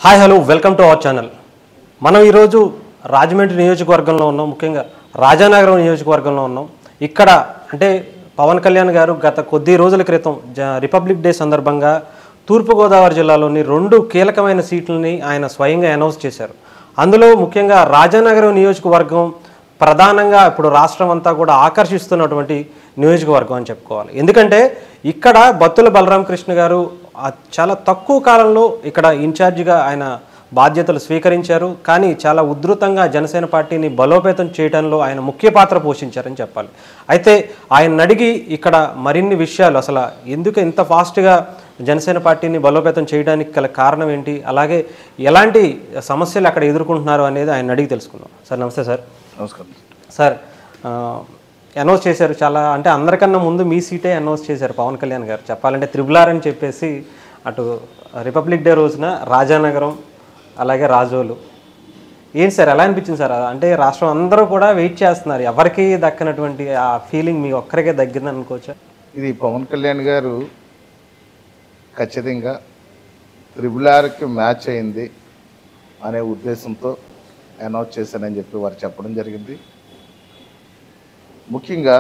Hi hello welcome to our channel మనం ఈరోజు రాజమండ్రి నియోజకవర్గంలో ఉన్నాం ముఖ్యంగా రాజానగరం నియోజకవర్గంలో ఉన్నాం ఇక్కడ అంటే పవన్ కళ్యాణ్ గారు గత కొద్ది రోజుల క్రితం జ రిపబ్లిక్ డే సందర్భంగా తూర్పుగోదావరి జిల్లాలోని రెండు కీలకమైన సీట్లని ఆయన స్వయంగా అనౌన్స్ చేశారు అందులో ముఖ్యంగా రాజానగరం నియోజకవర్గం ప్రధానంగా ఇప్పుడు రాష్ట్రం అంతా కూడా ఆకర్షిస్తున్నటువంటి నియోజకవర్గం అని చెప్పుకోవాలి ఎందుకంటే ఇక్కడ బత్తుల బలరామకృష్ణ గారు ఆ చాలా తక్కువ కాలంలో ఇక్కడ ఇన్ఛార్జిగా ఆయన బాధ్యతలు స్వీకరించారు కానీ చాలా ఉధృతంగా జనసేన పార్టీని బలోపేతం చేయడంలో ఆయన ముఖ్య పాత్ర పోషించారని చెప్పాలి అయితే ఆయన అడిగి ఇక్కడ మరిన్ని విషయాలు అసలు ఎందుకు ఇంత ఫాస్ట్గా జనసేన పార్టీని బలోపేతం చేయడానికి గల కారణం ఏంటి అలాగే ఎలాంటి సమస్యలు అక్కడ ఎదుర్కొంటున్నారు అనేది ఆయన అడిగి తెలుసుకుందాం సార్ నమస్తే సార్ నమస్కారం సార్ అనౌన్స్ చేశారు చాలా అంటే అందరికన్నా ముందు మీ సీటే అనౌన్స్ చేశారు పవన్ కళ్యాణ్ గారు చెప్పాలంటే త్రిబులార్ అని చెప్పేసి అటు రిపబ్లిక్ డే రోజున రాజానగరం అలాగే రాజోలు ఏంటి సార్ ఎలా అనిపించింది సార్ అంటే రాష్ట్రం అందరూ కూడా వెయిట్ చేస్తున్నారు ఎవరికి దక్కనటువంటి ఆ ఫీలింగ్ మీ ఒక్కరికే దగ్గింది అనుకోవచ్చా ఇది పవన్ కళ్యాణ్ గారు ఖచ్చితంగా త్రిబుల్ ఆర్కి మ్యాచ్ అయింది అనే ఉద్దేశంతో అనౌన్స్ చేశానని చెప్పి వారు చెప్పడం జరిగింది ముఖ్యంగా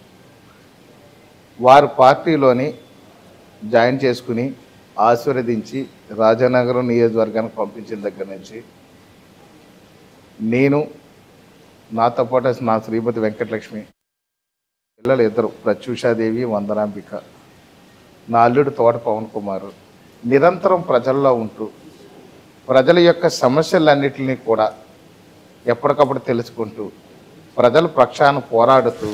వారు పార్టీలోని జాయిన్ చేసుకుని ఆశీర్వదించి రాజానగరం నియోజకవర్గానికి పంపించిన దగ్గర నుంచి నేను నాతో పాటు నా శ్రీమతి వెంకటలక్ష్మి పిల్లలు ఇద్దరు ప్రత్యూషాదేవి వందనాంబిక నా అల్లుడు తోట పవన్ కుమార్ నిరంతరం ప్రజల్లో ఉంటూ ప్రజల యొక్క సమస్యలన్నిటిని కూడా ఎప్పటికప్పుడు తెలుసుకుంటూ ప్రజల పక్షాన పోరాడుతూ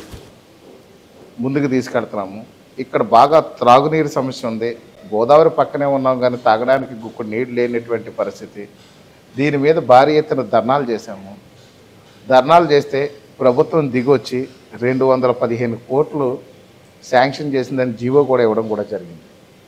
ముందుకు తీసుకెళ్తున్నాము ఇక్కడ బాగా త్రాగునీరు సమస్య ఉంది గోదావరి పక్కనే ఉన్నాం కానీ తాగడానికి గుక్కు నీరు లేనటువంటి పరిస్థితి దీని మీద భారీ ఎత్తున ధర్నాలు చేశాము ధర్నాలు చేస్తే ప్రభుత్వం దిగొచ్చి రెండు వందల పదిహేను కోట్లు శాంక్షన్ చేసిందని జీవో కూడా ఇవ్వడం కూడా జరిగింది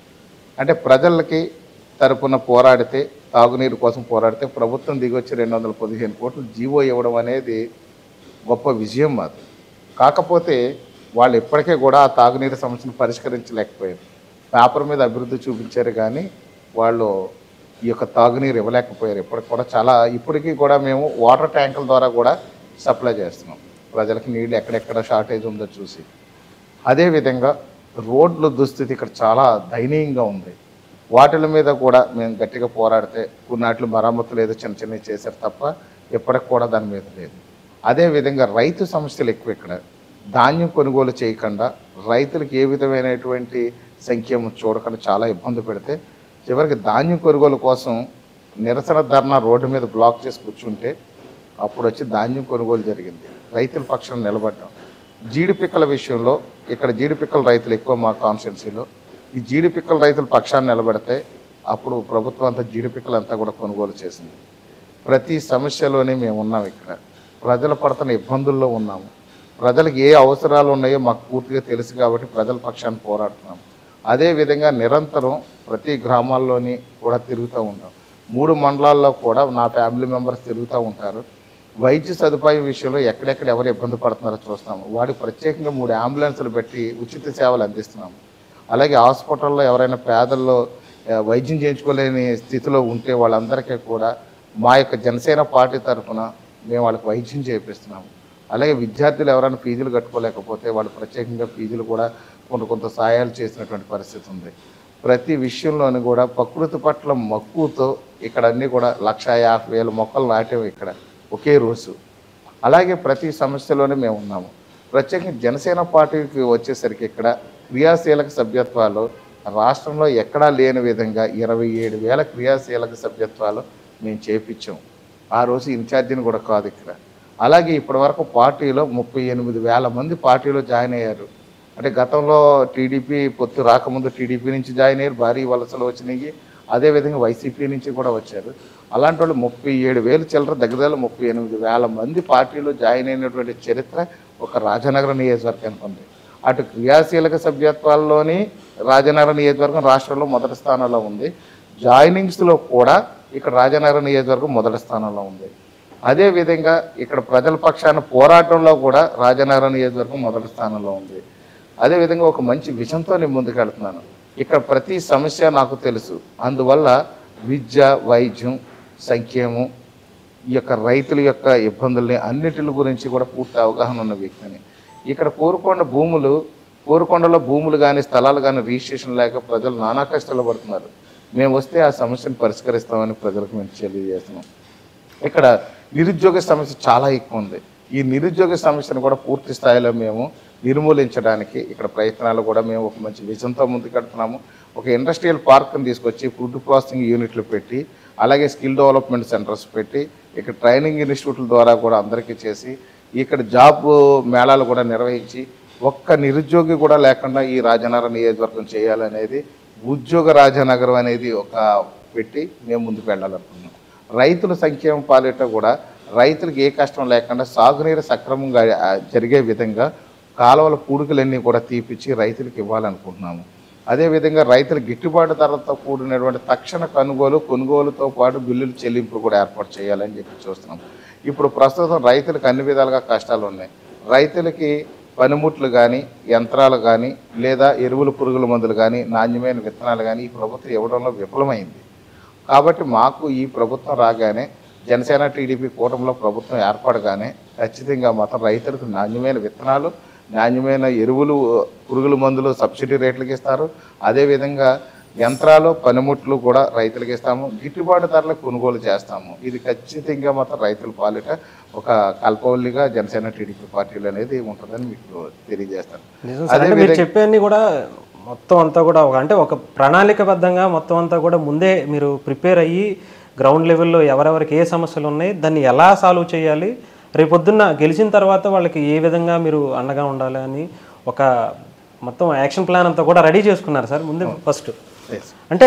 అంటే ప్రజలకి తరపున పోరాడితే తాగునీరు కోసం పోరాడితే ప్రభుత్వం దిగొచ్చి రెండు వందల పదిహేను కోట్లు జీవో ఇవ్వడం అనేది గొప్ప విజయం మాది కాకపోతే వాళ్ళు ఇప్పటికే కూడా ఆ తాగునీరు సమస్యను పరిష్కరించలేకపోయారు పేపర్ మీద అభివృద్ధి చూపించారు కానీ వాళ్ళు ఈ యొక్క తాగునీరు ఇవ్వలేకపోయారు ఇప్పటికి కూడా చాలా ఇప్పటికీ కూడా మేము వాటర్ ట్యాంకుల ద్వారా కూడా సప్లై చేస్తున్నాం ప్రజలకు నీళ్ళు ఎక్కడెక్కడ షార్టేజ్ ఉందో చూసి అదేవిధంగా రోడ్ల దుస్థితి ఇక్కడ చాలా దయనీయంగా ఉంది వాటిల మీద కూడా మేము గట్టిగా పోరాడితే కొన్నాట్లు మరమ్మతులు ఏదో చిన్న చిన్నవి చేశారు తప్ప ఇప్పటికి కూడా దాని మీద లేదు అదేవిధంగా రైతు సమస్యలు ఎక్కువ ఇక్కడ ధాన్యం కొనుగోలు చేయకుండా రైతులకు ఏ విధమైనటువంటి సంఖ్యము చూడకుండా చాలా ఇబ్బంది పెడితే చివరికి ధాన్యం కొనుగోలు కోసం నిరసన ధర్నా రోడ్డు మీద బ్లాక్ చేసి కూర్చుంటే అప్పుడు వచ్చి ధాన్యం కొనుగోలు జరిగింది రైతుల పక్షాన నిలబడ్డాం జీడిపిక్కల విషయంలో ఇక్కడ జీడిపిక్కల రైతులు ఎక్కువ మా కాన్స్టిట్యున్సీలో ఈ జీడిపిక్కల రైతుల పక్షాన్ని నిలబడితే అప్పుడు ప్రభుత్వం అంతా జీడిపిక్కలు అంతా కూడా కొనుగోలు చేసింది ప్రతి సమస్యలోనే మేము ఉన్నాం ఇక్కడ ప్రజలు పడుతున్న ఇబ్బందుల్లో ఉన్నాము ప్రజలకు ఏ అవసరాలు ఉన్నాయో మాకు పూర్తిగా తెలుసు కాబట్టి ప్రజల పక్షాన్ని పోరాడుతున్నాం అదేవిధంగా నిరంతరం ప్రతి గ్రామాల్లోని కూడా తిరుగుతూ ఉంటాం మూడు మండలాల్లో కూడా నా ఫ్యామిలీ మెంబర్స్ తిరుగుతూ ఉంటారు వైద్య సదుపాయం విషయంలో ఎక్కడెక్కడ ఎవరు ఇబ్బంది పడుతున్నారో చూస్తాము వాడికి ప్రత్యేకంగా మూడు అంబులెన్సులు పెట్టి ఉచిత సేవలు అందిస్తున్నాము అలాగే హాస్పిటల్లో ఎవరైనా పేదల్లో ఆ, వైద్యం చేయించుకోలేని స్థితిలో ఉంటే వాళ్ళందరికీ కూడా మా యొక్క జనసేన పార్టీ తరఫున మేము వాళ్ళకి వైద్యం చేపిస్తున్నాము అలాగే విద్యార్థులు ఎవరైనా ఫీజులు కట్టుకోలేకపోతే వాళ్ళు ప్రత్యేకంగా ఫీజులు కూడా కొంత కొంత సాయాలు చేసినటువంటి పరిస్థితి ఉంది ప్రతి విషయంలోనూ కూడా ప్రకృతి పట్ల మక్కువతో ఇక్కడ అన్నీ కూడా లక్ష యాభై వేల మొక్కలు నాటేవి ఇక్కడ ఒకే రోజు అలాగే ప్రతి సమస్యలోనే మేము ఉన్నాము ప్రత్యేకంగా జనసేన పార్టీకి వచ్చేసరికి ఇక్కడ క్రియాశీలక సభ్యత్వాలు రాష్ట్రంలో ఎక్కడా లేని విధంగా ఇరవై ఏడు వేల క్రియాశీలక సభ్యత్వాలు మేము చేపించాం ఆ రోజు ఇన్ఛార్జిని కూడా కాదు ఇక్కడ అలాగే ఇప్పటివరకు పార్టీలో ముప్పై ఎనిమిది వేల మంది పార్టీలో జాయిన్ అయ్యారు అంటే గతంలో టీడీపీ పొత్తు రాకముందు టీడీపీ నుంచి జాయిన్ అయ్యారు భారీ వలసలు వచ్చినాయి అదేవిధంగా వైసీపీ నుంచి కూడా వచ్చారు అలాంటి వాళ్ళు ముప్పై ఏడు వేలు చిల్లర దగ్గర దగ్గర ముప్పై ఎనిమిది వేల మంది పార్టీలో జాయిన్ అయినటువంటి చరిత్ర ఒక రాజనగర నియోజకవర్గానికి ఉంది అటు క్రియాశీలక సభ్యత్వాల్లోని రాజనగర నియోజకవర్గం రాష్ట్రంలో మొదటి స్థానంలో ఉంది జాయినింగ్స్లో కూడా ఇక్కడ రాజనగర నియోజకవర్గం మొదటి స్థానంలో ఉంది అదేవిధంగా ఇక్కడ ప్రజల పక్షాన పోరాటంలో కూడా రాజనగర నియోజకవర్గం మొదటి స్థానంలో ఉంది అదేవిధంగా ఒక మంచి విషయంతో నేను ముందుకెళ్తున్నాను ఇక్కడ ప్రతి సమస్య నాకు తెలుసు అందువల్ల విద్య వైద్యం సంక్షేమం ఈ యొక్క రైతుల యొక్క ఇబ్బందుల్ని అన్నిటి గురించి కూడా పూర్తి అవగాహన ఉన్న వ్యక్తిని ఇక్కడ కోరుకొండ భూములు కోరుకొండలో భూములు కానీ స్థలాలు కానీ రిజిస్ట్రేషన్ లేక ప్రజలు నానా కష్టాలు పడుతున్నారు మేము వస్తే ఆ సమస్యను పరిష్కరిస్తామని ప్రజలకు మేము తెలియజేస్తున్నాం ఇక్కడ నిరుద్యోగ సమస్య చాలా ఎక్కువ ఉంది ఈ నిరుద్యోగ సమస్యను కూడా పూర్తి స్థాయిలో మేము నిర్మూలించడానికి ఇక్కడ ప్రయత్నాలు కూడా మేము ఒక మంచి విజన్తో ముందుకెడుతున్నాము ఒక ఇండస్ట్రియల్ పార్క్ని తీసుకొచ్చి ఫుడ్ ప్రాసెసింగ్ యూనిట్లు పెట్టి అలాగే స్కిల్ డెవలప్మెంట్ సెంటర్స్ పెట్టి ఇక్కడ ట్రైనింగ్ ఇన్స్టిట్యూట్ల ద్వారా కూడా అందరికీ చేసి ఇక్కడ జాబ్ మేళాలు కూడా నిర్వహించి ఒక్క నిరుద్యోగి కూడా లేకుండా ఈ రాజనగర నియోజకవర్గం చేయాలనేది ఉద్యోగ రాజనగరం అనేది ఒక పెట్టి మేము ముందుకు వెళ్ళాలనుకున్నాం రైతుల సంక్షేమ పాలిట కూడా రైతులకు ఏ కష్టం లేకుండా సాగునీరు సక్రమంగా ఆ, జరిగే విధంగా కాలువల పూడికలన్నీ కూడా తీపిచ్చి రైతులకు ఇవ్వాలనుకుంటున్నాము అదేవిధంగా రైతుల గిట్టుబాటు ధరలతో కూడినటువంటి తక్షణ కొనుగోలు కొనుగోలుతో పాటు బిల్లుల చెల్లింపు కూడా ఏర్పాటు చేయాలని చెప్పి చూస్తున్నాం ఇప్పుడు ప్రస్తుతం రైతులకు అన్ని విధాలుగా కష్టాలు ఉన్నాయి రైతులకి పనిముట్లు కానీ యంత్రాలు కానీ లేదా ఎరువులు పురుగుల మందులు కానీ నాణ్యమైన విత్తనాలు కానీ ఈ ప్రభుత్వం ఇవ్వడంలో విఫలమైంది కాబట్టి మాకు ఈ ప్రభుత్వం రాగానే జనసేన టీడీపీ కూటమిలో ప్రభుత్వం ఏర్పడగానే ఖచ్చితంగా మాత్రం రైతులకు నాణ్యమైన విత్తనాలు నాణ్యమైన ఎరువులు పురుగుల మందులు సబ్సిడీ రేట్లకి ఇస్తారు అదేవిధంగా యంత్రాలు పనిముట్లు కూడా రైతులకు ఇస్తాము గిట్టుబాటు ధరలకు కొనుగోలు చేస్తాము ఇది ఖచ్చితంగా మాత్రం రైతుల పాలిట ఒక కల్పవల్లిగా జనసేన టీడీపీ పార్టీలు అనేది ఉంటుందని మీకు తెలియజేస్తాను నిజం సార్ అంటే మీరు చెప్పేవన్నీ కూడా మొత్తం అంతా కూడా ఒక అంటే ఒక ప్రణాళికబద్ధంగా మొత్తం అంతా కూడా ముందే మీరు ప్రిపేర్ అయ్యి గ్రౌండ్ లెవెల్లో ఎవరెవరికి ఏ సమస్యలు ఉన్నాయి దాన్ని ఎలా సాల్వ్ చేయాలి రేపొద్దున్న గెలిచిన తర్వాత వాళ్ళకి ఏ విధంగా మీరు అండగా ఉండాలి అని ఒక మొత్తం యాక్షన్ ప్లాన్ అంతా కూడా రెడీ చేసుకున్నారు సార్ ముందే ఫస్ట్ Yes. అంటే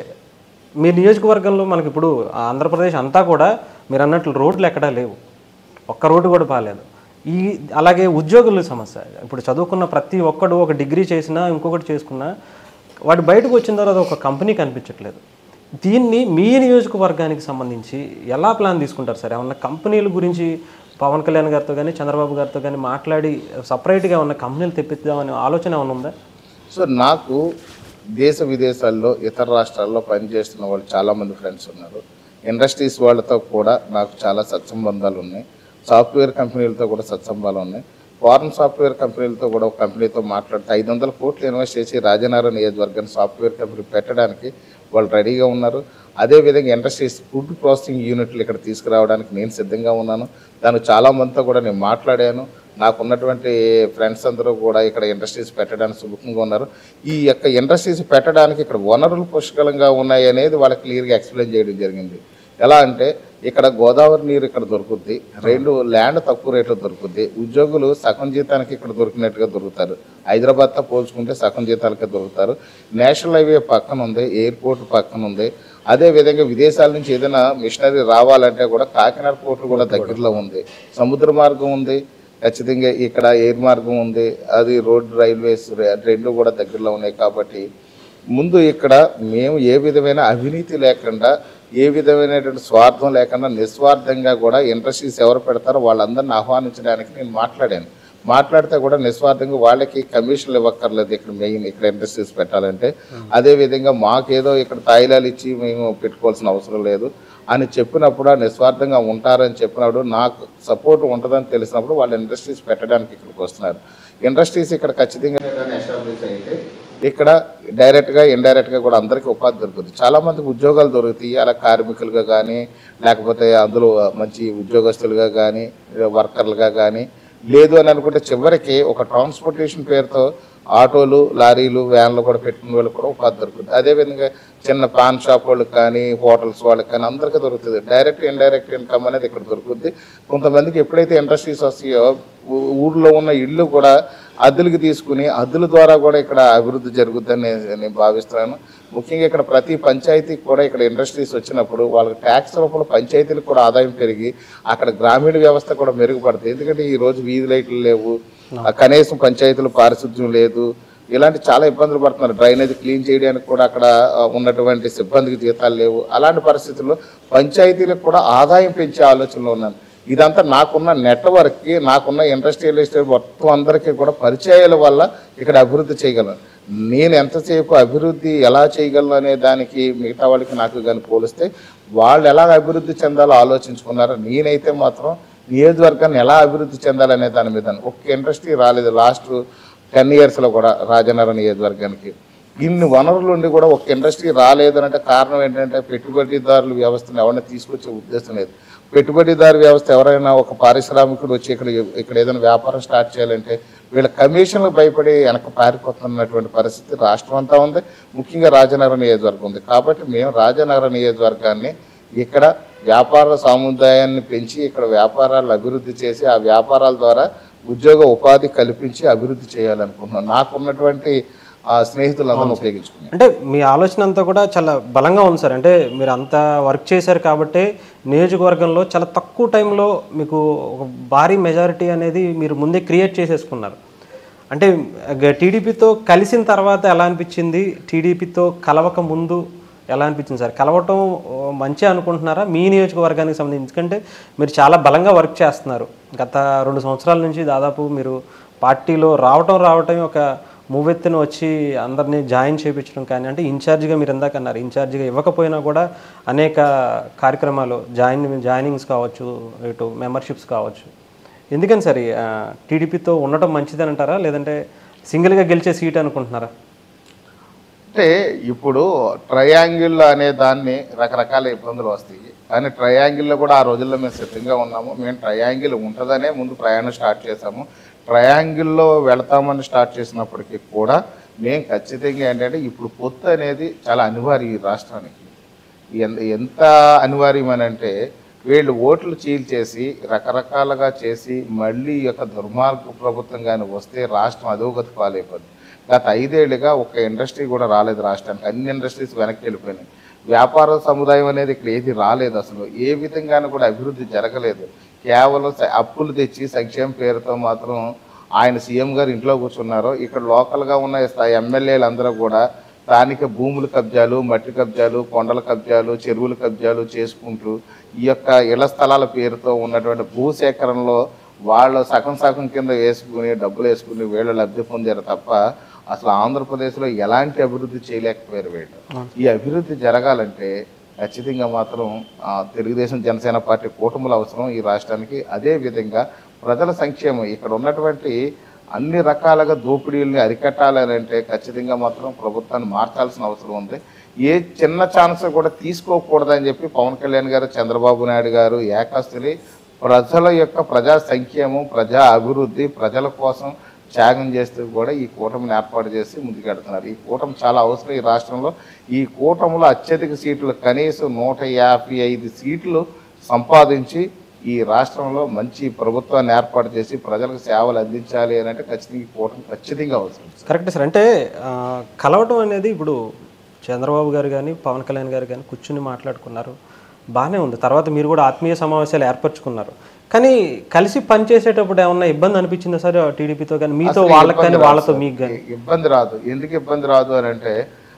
మీ నియోజకవర్గంలో మనకి ఇప్పుడు ఆంధ్రప్రదేశ్ అంతా కూడా మీరు అన్నట్లు రోడ్లు ఎక్కడా లేవు ఒక్క రోడ్డు కూడా బాగాలేదు ఈ అలాగే ఉద్యోగుల సమస్య ఇప్పుడు చదువుకున్న ప్రతి ఒక్కడు ఒక డిగ్రీ చేసినా ఇంకొకటి చేసుకున్నా వాడు బయటకు వచ్చిన తర్వాత ఒక కంపెనీ కనిపించట్లేదు దీన్ని మీ నియోజకవర్గానికి సంబంధించి ఎలా ప్లాన్ తీసుకుంటారు సార్ ఏమన్నా కంపెనీల గురించి పవన్ కళ్యాణ్ గారితో కానీ చంద్రబాబు గారితో కానీ మాట్లాడి సపరేట్గా ఉన్న కంపెనీలు తెప్పిద్దామనే ఆలోచన ఏమైనా ఉందా సో నాకు దేశ విదేశాల్లో ఇతర రాష్ట్రాల్లో పనిచేస్తున్న వాళ్ళు చాలామంది ఫ్రెండ్స్ ఉన్నారు ఇండస్ట్రీస్ వాళ్ళతో కూడా నాకు చాలా సత్సంబంధాలు ఉన్నాయి సాఫ్ట్వేర్ కంపెనీలతో కూడా సత్సంబాలు ఉన్నాయి ఫారెన్ సాఫ్ట్వేర్ కంపెనీలతో కూడా ఒక కంపెనీతో మాట్లాడితే ఐదు వందల కోట్లు ఇన్వెస్ట్ చేసి రాజనగరం నియోజకవర్గాన్ని సాఫ్ట్వేర్ కంపెనీ పెట్టడానికి వాళ్ళు రెడీగా ఉన్నారు అదేవిధంగా ఇండస్ట్రీస్ ఫుడ్ ప్రాసెసింగ్ యూనిట్లు ఇక్కడ తీసుకురావడానికి నేను సిద్ధంగా ఉన్నాను దానికి చాలా మందితో కూడా నేను మాట్లాడాను నాకు ఉన్నటువంటి ఫ్రెండ్స్ అందరూ కూడా ఇక్కడ ఇండస్ట్రీస్ పెట్టడానికి సుముఖంగా ఉన్నారు ఈ యొక్క ఇండస్ట్రీస్ పెట్టడానికి ఇక్కడ వనరులు పుష్కలంగా ఉన్నాయి అనేది వాళ్ళకి క్లియర్గా ఎక్స్ప్లెయిన్ చేయడం జరిగింది ఎలా అంటే ఇక్కడ గోదావరి నీరు ఇక్కడ దొరుకుద్ది రెండు ల్యాండ్ తక్కువ రేట్లో దొరుకుద్ది ఉద్యోగులు సగం జీతానికి ఇక్కడ దొరికినట్టుగా దొరుకుతారు హైదరాబాద్తో పోల్చుకుంటే సగం జీతాలకే దొరుకుతారు నేషనల్ హైవే పక్కన ఉంది ఎయిర్పోర్ట్ పక్కన ఉంది అదే విధంగా విదేశాల నుంచి ఏదైనా మిషనరీ రావాలంటే కూడా కాకినాడ పోర్టు కూడా దగ్గరలో ఉంది సముద్ర మార్గం ఉంది ఖచ్చితంగా ఇక్కడ ఎయిర్ మార్గం ఉంది అది రోడ్ రైల్వేస్ రె- రెండు కూడా దగ్గరలో ఉన్నాయి కాబట్టి ముందు ఇక్కడ మేము ఏ విధమైన అవినీతి లేకుండా ఏ విధమైనటువంటి స్వార్థం లేకుండా నిస్వార్థంగా కూడా ఇండస్ట్రీస్ ఎవరు పెడతారో వాళ్ళందరిని ఆహ్వానించడానికి నేను మాట్లాడాను మాట్లాడితే కూడా నిస్వార్థంగా వాళ్ళకి కమిషన్లు ఇవ్వక్కర్లేదు ఇక్కడ మెయిన్ ఇక్కడ ఇండస్ట్రీస్ పెట్టాలంటే అదే విధంగా మాకేదో ఇక్కడ తాయిలాలు ఇచ్చి మేము పెట్టుకోవాల్సిన అవసరం లేదు అని చెప్పినప్పుడు ఆ నిస్వార్థంగా ఉంటారని చెప్పినప్పుడు నాకు సపోర్ట్ ఉంటుందని తెలిసినప్పుడు వాళ్ళు ఇండస్ట్రీస్ పెట్టడానికి ఇక్కడికి వస్తున్నారు ఇండస్ట్రీస్ ఇక్కడ ఖచ్చితంగా ఎస్టాబ్లిష్ అయితే ఇక్కడ డైరెక్ట్గా ఇండైరెక్ట్గా కూడా అందరికీ ఉపాధి దొరుకుతుంది చాలా మందికి ఉద్యోగాలు దొరుకుతాయి అలా కార్మికులుగా కానీ లేకపోతే అందులో మంచి ఉద్యోగస్తులుగా కానీ వర్కర్లుగా కానీ లేదు అని అనుకుంటే చివరికి ఒక ట్రాన్స్పోర్టేషన్ పేరుతో ఆటోలు లారీలు వ్యాన్లు కూడా పెట్టుకునే వాళ్ళకి కూడా ఉపాధి దొరుకుతుంది అదేవిధంగా చిన్న పాన్ షాప్ వాళ్ళకి కానీ హోటల్స్ వాళ్ళకి కానీ అందరికీ దొరుకుతుంది డైరెక్ట్ ఇండైరెక్ట్ ఇన్కమ్ అనేది ఇక్కడ దొరుకుతుంది కొంతమందికి ఎప్పుడైతే ఇండస్ట్రీస్ వస్తాయో ఊ- ఊర్లో ఉన్న ఇళ్ళు కూడా అద్దెలకు తీసుకుని అద్దెల ద్వారా కూడా ఇక్కడ అభివృద్ధి జరుగుతుందని నేను- నేను భావిస్తున్నాను ముఖ్యంగా ఇక్కడ ప్రతి పంచాయతీకి కూడా ఇక్కడ ఇండస్ట్రీస్ వచ్చినప్పుడు వాళ్ళకి ట్యాక్స్ రూపంలో పంచాయతీలకు కూడా ఆదాయం పెరిగి అక్కడ గ్రామీణ వ్యవస్థ కూడా మెరుగుపడుతుంది ఎందుకంటే ఈ రోజు వీధి లైట్లు లేవు ఆ కనీసం పంచాయతీలు పారిశుద్ధ్యం లేదు ఇలాంటి చాలా ఇబ్బందులు పడుతున్నారు డ్రైనేజ్ క్లీన్ చేయడానికి కూడా అక్కడ ఆ, ఉన్నటువంటి సిబ్బందికి జీతాలు లేవు అలాంటి పరిస్థితుల్లో పంచాయతీలకు కూడా ఆదాయం పెంచే ఆలోచనలో ఉన్నాను ఇదంతా నాకున్న నెట్వర్క్కి నాకున్న ఇండస్ట్రియల్ ఎస్టేట్ మొత్తం అందరికీ కూడా పరిచయాల వల్ల ఇక్కడ అభివృద్ధి చేయగలను నేను ఎంతసేపు అభివృద్ధి ఎలా చేయగలను అనే దానికి మిగతా వాళ్ళకి నాకు కానీ పోలిస్తే వాళ్ళు ఎలా అభివృద్ధి చెందాలో ఆలోచించుకున్నారు నేనైతే మాత్రం నియోజకవర్గాన్ని ఎలా అభివృద్ధి చెందాలనే దాని మీద ఒక్క ఇండస్ట్రీ రాలేదు లాస్ట్ టెన్ ఇయర్స్లో కూడా రాజనగరం నియోజకవర్గానికి ఇన్ని వనరులు ఉండి కూడా ఒక ఇండస్ట్రీ రాలేదు అంటే కారణం ఏంటంటే పెట్టుబడిదారుల వ్యవస్థను ఎవరైనా తీసుకొచ్చే ఉద్దేశం లేదు పెట్టుబడిదారు వ్యవస్థ ఎవరైనా ఒక పారిశ్రామికుడు వచ్చి ఇక్కడ ఇక్కడ ఏదైనా వ్యాపారం స్టార్ట్ చేయాలంటే వీళ్ళ కమిషన్లకు భయపడి వెనక పారిపోతున్నటువంటి పరిస్థితి రాష్ట్రం అంతా ఉంది ముఖ్యంగా రాజనగరం నియోజకవర్గం ఉంది కాబట్టి మేము రాజనగరం నియోజకవర్గాన్ని ఇక్కడ వ్యాపార సముదాయాన్ని పెంచి ఇక్కడ వ్యాపారాలు అభివృద్ధి చేసి ఆ వ్యాపారాల ద్వారా ఉద్యోగ ఉపాధి కల్పించి అభివృద్ధి చేయాలనుకుంటున్నాను నాకున్నటువంటి ఆ స్నేహితులందరినీ ఉపయోగించుకున్నాను అంటే మీ ఆలోచన అంతా కూడా చాలా బలంగా ఉంది సార్ అంటే మీరు అంత వర్క్ చేశారు కాబట్టి నియోజకవర్గంలో చాలా తక్కువ టైంలో మీకు ఒక భారీ మెజారిటీ అనేది మీరు ముందే క్రియేట్ చేసేసుకున్నారు అంటే టీడీపీతో కలిసిన తర్వాత ఎలా అనిపించింది టీడీపీతో కలవక ముందు ఎలా అనిపించింది సార్ కలవటం ఓ, మంచి అనుకుంటున్నారా మీ నియోజకవర్గానికి సంబంధించి ఎందుకంటే మీరు చాలా బలంగా వర్క్ చేస్తున్నారు గత రెండు సంవత్సరాల నుంచి దాదాపు మీరు పార్టీలో రావటం రావటం ఒక మూవెత్తున వచ్చి అందరినీ జాయిన్ చేయించడం కానీ అంటే ఇన్ఛార్జిగా మీరు ఇందాక అన్నారు ఇన్ఛార్జిగా ఇవ్వకపోయినా కూడా అనేక కార్యక్రమాలు జాయిన్ జాయినింగ్స్ కావచ్చు ఇటు మెంబర్షిప్స్ కావచ్చు ఎందుకని సార్ ఈ, ఆ, టీడీపీతో ఉండటం మంచిదని అంటారా లేదంటే సింగిల్గా గెలిచే సీట్ అనుకుంటున్నారా అంటే ఇప్పుడు ట్రయాంగిల్ అనే దాన్ని రకరకాల ఇబ్బందులు వస్తాయి కానీ ట్రయాంగిల్లో కూడా ఆ రోజుల్లో మేము సిద్ధంగా ఉన్నాము మేము ట్రయాంగిల్ ఉంటుందనే ముందు ప్రయాణం స్టార్ట్ చేసాము ట్రయాంగిల్లో వెళతామని స్టార్ట్ చేసినప్పటికీ కూడా మేము ఖచ్చితంగా ఏంటంటే ఇప్పుడు పొత్తు అనేది చాలా అనివార్యం ఈ రాష్ట్రానికి ఎంత ఎంత అనివార్యమనంటే వీళ్ళు ఓట్లు చీల్చేసి రకరకాలుగా చేసి మళ్ళీ ఈ యొక్క దుర్మార్గ ప్రభుత్వం కానీ వస్తే రాష్ట్రం అధోగతి పాలైపోద్ది గత ఐదేళ్లుగా ఒక ఇండస్ట్రీ కూడా రాలేదు రాష్ట్రానికి అన్ని ఇండస్ట్రీస్ వెనక్కి వెళ్ళిపోయినాయి వ్యాపార సముదాయం అనేది ఇక్కడ ఏది రాలేదు అసలు ఏ విధంగానూ కూడా అభివృద్ధి జరగలేదు కేవలం స- అప్పులు తెచ్చి సంక్షేమ పేరుతో మాత్రం ఆయన సీఎం గారు ఇంట్లో కూర్చున్నారు ఇక్కడ లోకల్గా ఉన్న స్థాయి ఎమ్మెల్యేలు అందరూ కూడా స్థానిక భూముల కబ్జాలు మట్టి కబ్జాలు కొండల కబ్జాలు చెరువుల కబ్జాలు చేసుకుంటూ ఈ యొక్క ఇళ్ల స్థలాల పేరుతో ఉన్నటువంటి భూసేకరణలో వాళ్ళు సగం సగం కింద వేసుకుని డబ్బులు వేసుకుని వీళ్ళు లబ్ధి పొందారు తప్ప అసలు ఆంధ్రప్రదేశ్లో ఎలాంటి అభివృద్ధి చేయలేకపోయారు వీళ్ళు ఈ అభివృద్ధి జరగాలంటే ఖచ్చితంగా మాత్రం ఆ, తెలుగుదేశం జనసేన పార్టీ కూటములు అవసరం ఈ రాష్ట్రానికి అదే విధంగా ప్రజల సంక్షేమం ఇక్కడ ఉన్నటువంటి అన్ని రకాలుగా దోపిడీల్ని అరికట్టాలని అంటే ఖచ్చితంగా మాత్రం ప్రభుత్వాన్ని మార్చాల్సిన అవసరం ఉంది ఏ చిన్న ఛాన్స్ కూడా తీసుకోకూడదని చెప్పి పవన్ కళ్యాణ్ గారు చంద్రబాబు నాయుడు గారు ఏకాస్తులి ప్రజల యొక్క ప్రజా సంక్షేమం ప్రజా అభివృద్ధి ప్రజల కోసం త్యాగం చేస్తూ కూడా ఈ కూటమిని ఏర్పాటు చేసి ముందుకెడుతున్నారు ఈ కూటమి చాలా అవసరం ఈ రాష్ట్రంలో ఈ కూటమిలో అత్యధిక సీట్లు కనీసం నూట యాభై ఐదు సీట్లు సంపాదించి ఈ రాష్ట్రంలో మంచి ప్రభుత్వాన్ని ఏర్పాటు చేసి ప్రజలకు సేవలు అందించాలి అని అంటే ఖచ్చితంగా ఈ కూటమి ఖచ్చితంగా అవసరం కరెక్ట్ సార్ అంటే ఆ, కలవటం అనేది ఇప్పుడు చంద్రబాబు గారు కానీ పవన్ కళ్యాణ్ గారు కానీ కూర్చుని మాట్లాడుకున్నారు బాగానే ఉంది తర్వాత మీరు కూడా ఆత్మీయ సమావేశాలు ఏర్పరచుకున్నారు కానీ కలిసి పనిచేసేటప్పుడు ఏమన్నా ఇబ్బంది అనిపించిందా సార్ టీడీపీతో కానీ మీతో వాళ్ళకి కానీ వాళ్ళతో మీకు కానీ ఇబ్బంది రాదు ఎందుకు ఇబ్బంది రాదు అని అంటే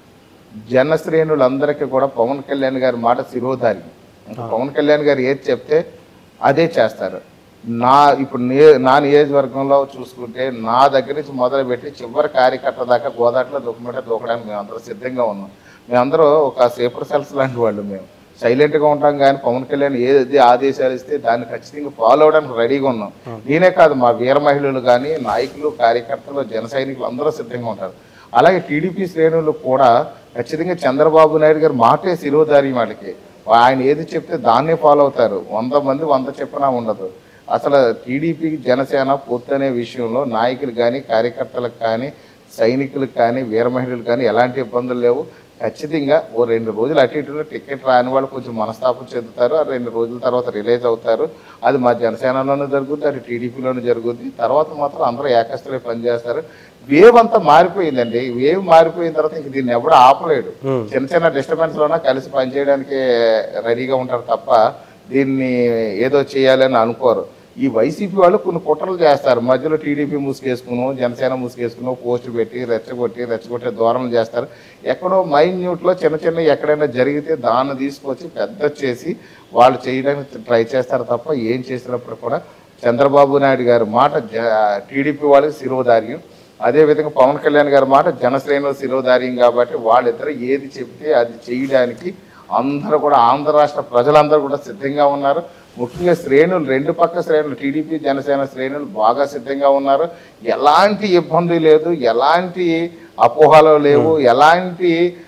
జన శ్రేణులందరికీ కూడా పవన్ కళ్యాణ్ గారి మాట శిరోధారి ఇంకా పవన్ కళ్యాణ్ గారు ఏది చెప్తే అదే చేస్తారు నా ఇప్పుడు నే నా నియోజకవర్గంలో చూసుకుంటే నా దగ్గర నుంచి మొదలుపెట్టి చివరి కార్యకర్త దాకా గోదాట్లో దూకమంటే దూకడానికి మేము అందరూ సిద్ధంగా ఉన్నాం మేమందరూ ఒక సేపర్ సెల్స్ లాంటి వాళ్ళు మేము సైలెంట్గా ఉంటాం కానీ పవన్ కళ్యాణ్ ఏది ఆదేశాలు ఇస్తే దాన్ని ఖచ్చితంగా ఫాలో అవడానికి రెడీగా ఉన్నాం నేనే కాదు మా వీర మహిళలు కానీ నాయకులు కార్యకర్తలు జన సైనికులు అందరూ సిద్ధంగా ఉంటారు అలాగే టీడీపీ శ్రేణులు కూడా ఖచ్చితంగా చంద్రబాబు నాయుడు గారు మాటే శిరోధారి వాళ్ళకి ఆయన ఏది చెప్తే దాన్నే ఫాలో అవుతారు వంద మంది వంద చెప్పినా ఉండదు అసలు టీడీపీ జనసేన పొత్తు అనే విషయంలో నాయకులు కానీ కార్యకర్తలకు కానీ సైనికులకు కానీ వీర మహిళలు కానీ ఎలాంటి ఇబ్బందులు లేవు ఖచ్చితంగా ఓ రెండు రోజులు అటు ఇటులో టికెట్ రాని వాళ్ళు కొంచెం మనస్తాపం చెందుతారు ఆ రెండు రోజుల తర్వాత రిలీజ్ అవుతారు అది మా జనసేనలోనూ జరుగుద్ది అటు టీడీపీలోనూ జరుగుద్ది తర్వాత మాత్రం అందరూ ఏకస్తులే పనిచేస్తారు వేవ్ అంతా మారిపోయిందండి వేవ్ మారిపోయిన తర్వాత ఇంక దీన్ని ఎవడు ఆపలేడు చిన్న చిన్న డిస్టర్బెన్స్ లోన కలిసి పనిచేయడానికి రెడీగా ఉంటారు తప్ప దీన్ని ఏదో చేయాలని అనుకోరు ఈ వైసీపీ వాళ్ళు కొన్ని కుట్రలు చేస్తారు మధ్యలో టీడీపీ ముసుగేసుకును జనసేన ముసుగేసుకును పోస్ట్ పెట్టి రెచ్చగొట్టి రెచ్చగొట్టే ధోరణులు చేస్తారు ఎక్కడో మైన్యూట్లో చిన్న చిన్న ఎక్కడైనా జరిగితే దాన్ని తీసుకొచ్చి పెద్ద చేసి వాళ్ళు చేయడానికి ట్రై చేస్తారు తప్ప ఏం చేసినప్పుడు కూడా చంద్రబాబు నాయుడు గారి మాట టీడీపీ వాళ్ళకి శిరోధార్యం అదేవిధంగా పవన్ కళ్యాణ్ గారి మాట జనశ్రేణులు శిరోధార్యం కాబట్టి వాళ్ళిద్దరు ఏది చెప్తే అది చేయడానికి అందరూ కూడా ఆంధ్ర రాష్ట్ర ప్రజలందరూ కూడా సిద్ధంగా ఉన్నారు ముఖ్యంగా శ్రేణులు రెండు పక్క శ్రేణులు టీడీపీ జనసేన శ్రేణులు బాగా సిద్ధంగా ఉన్నారు ఎలాంటి ఇబ్బంది లేదు ఎలాంటి అపోహలు లేవు ఎలాంటి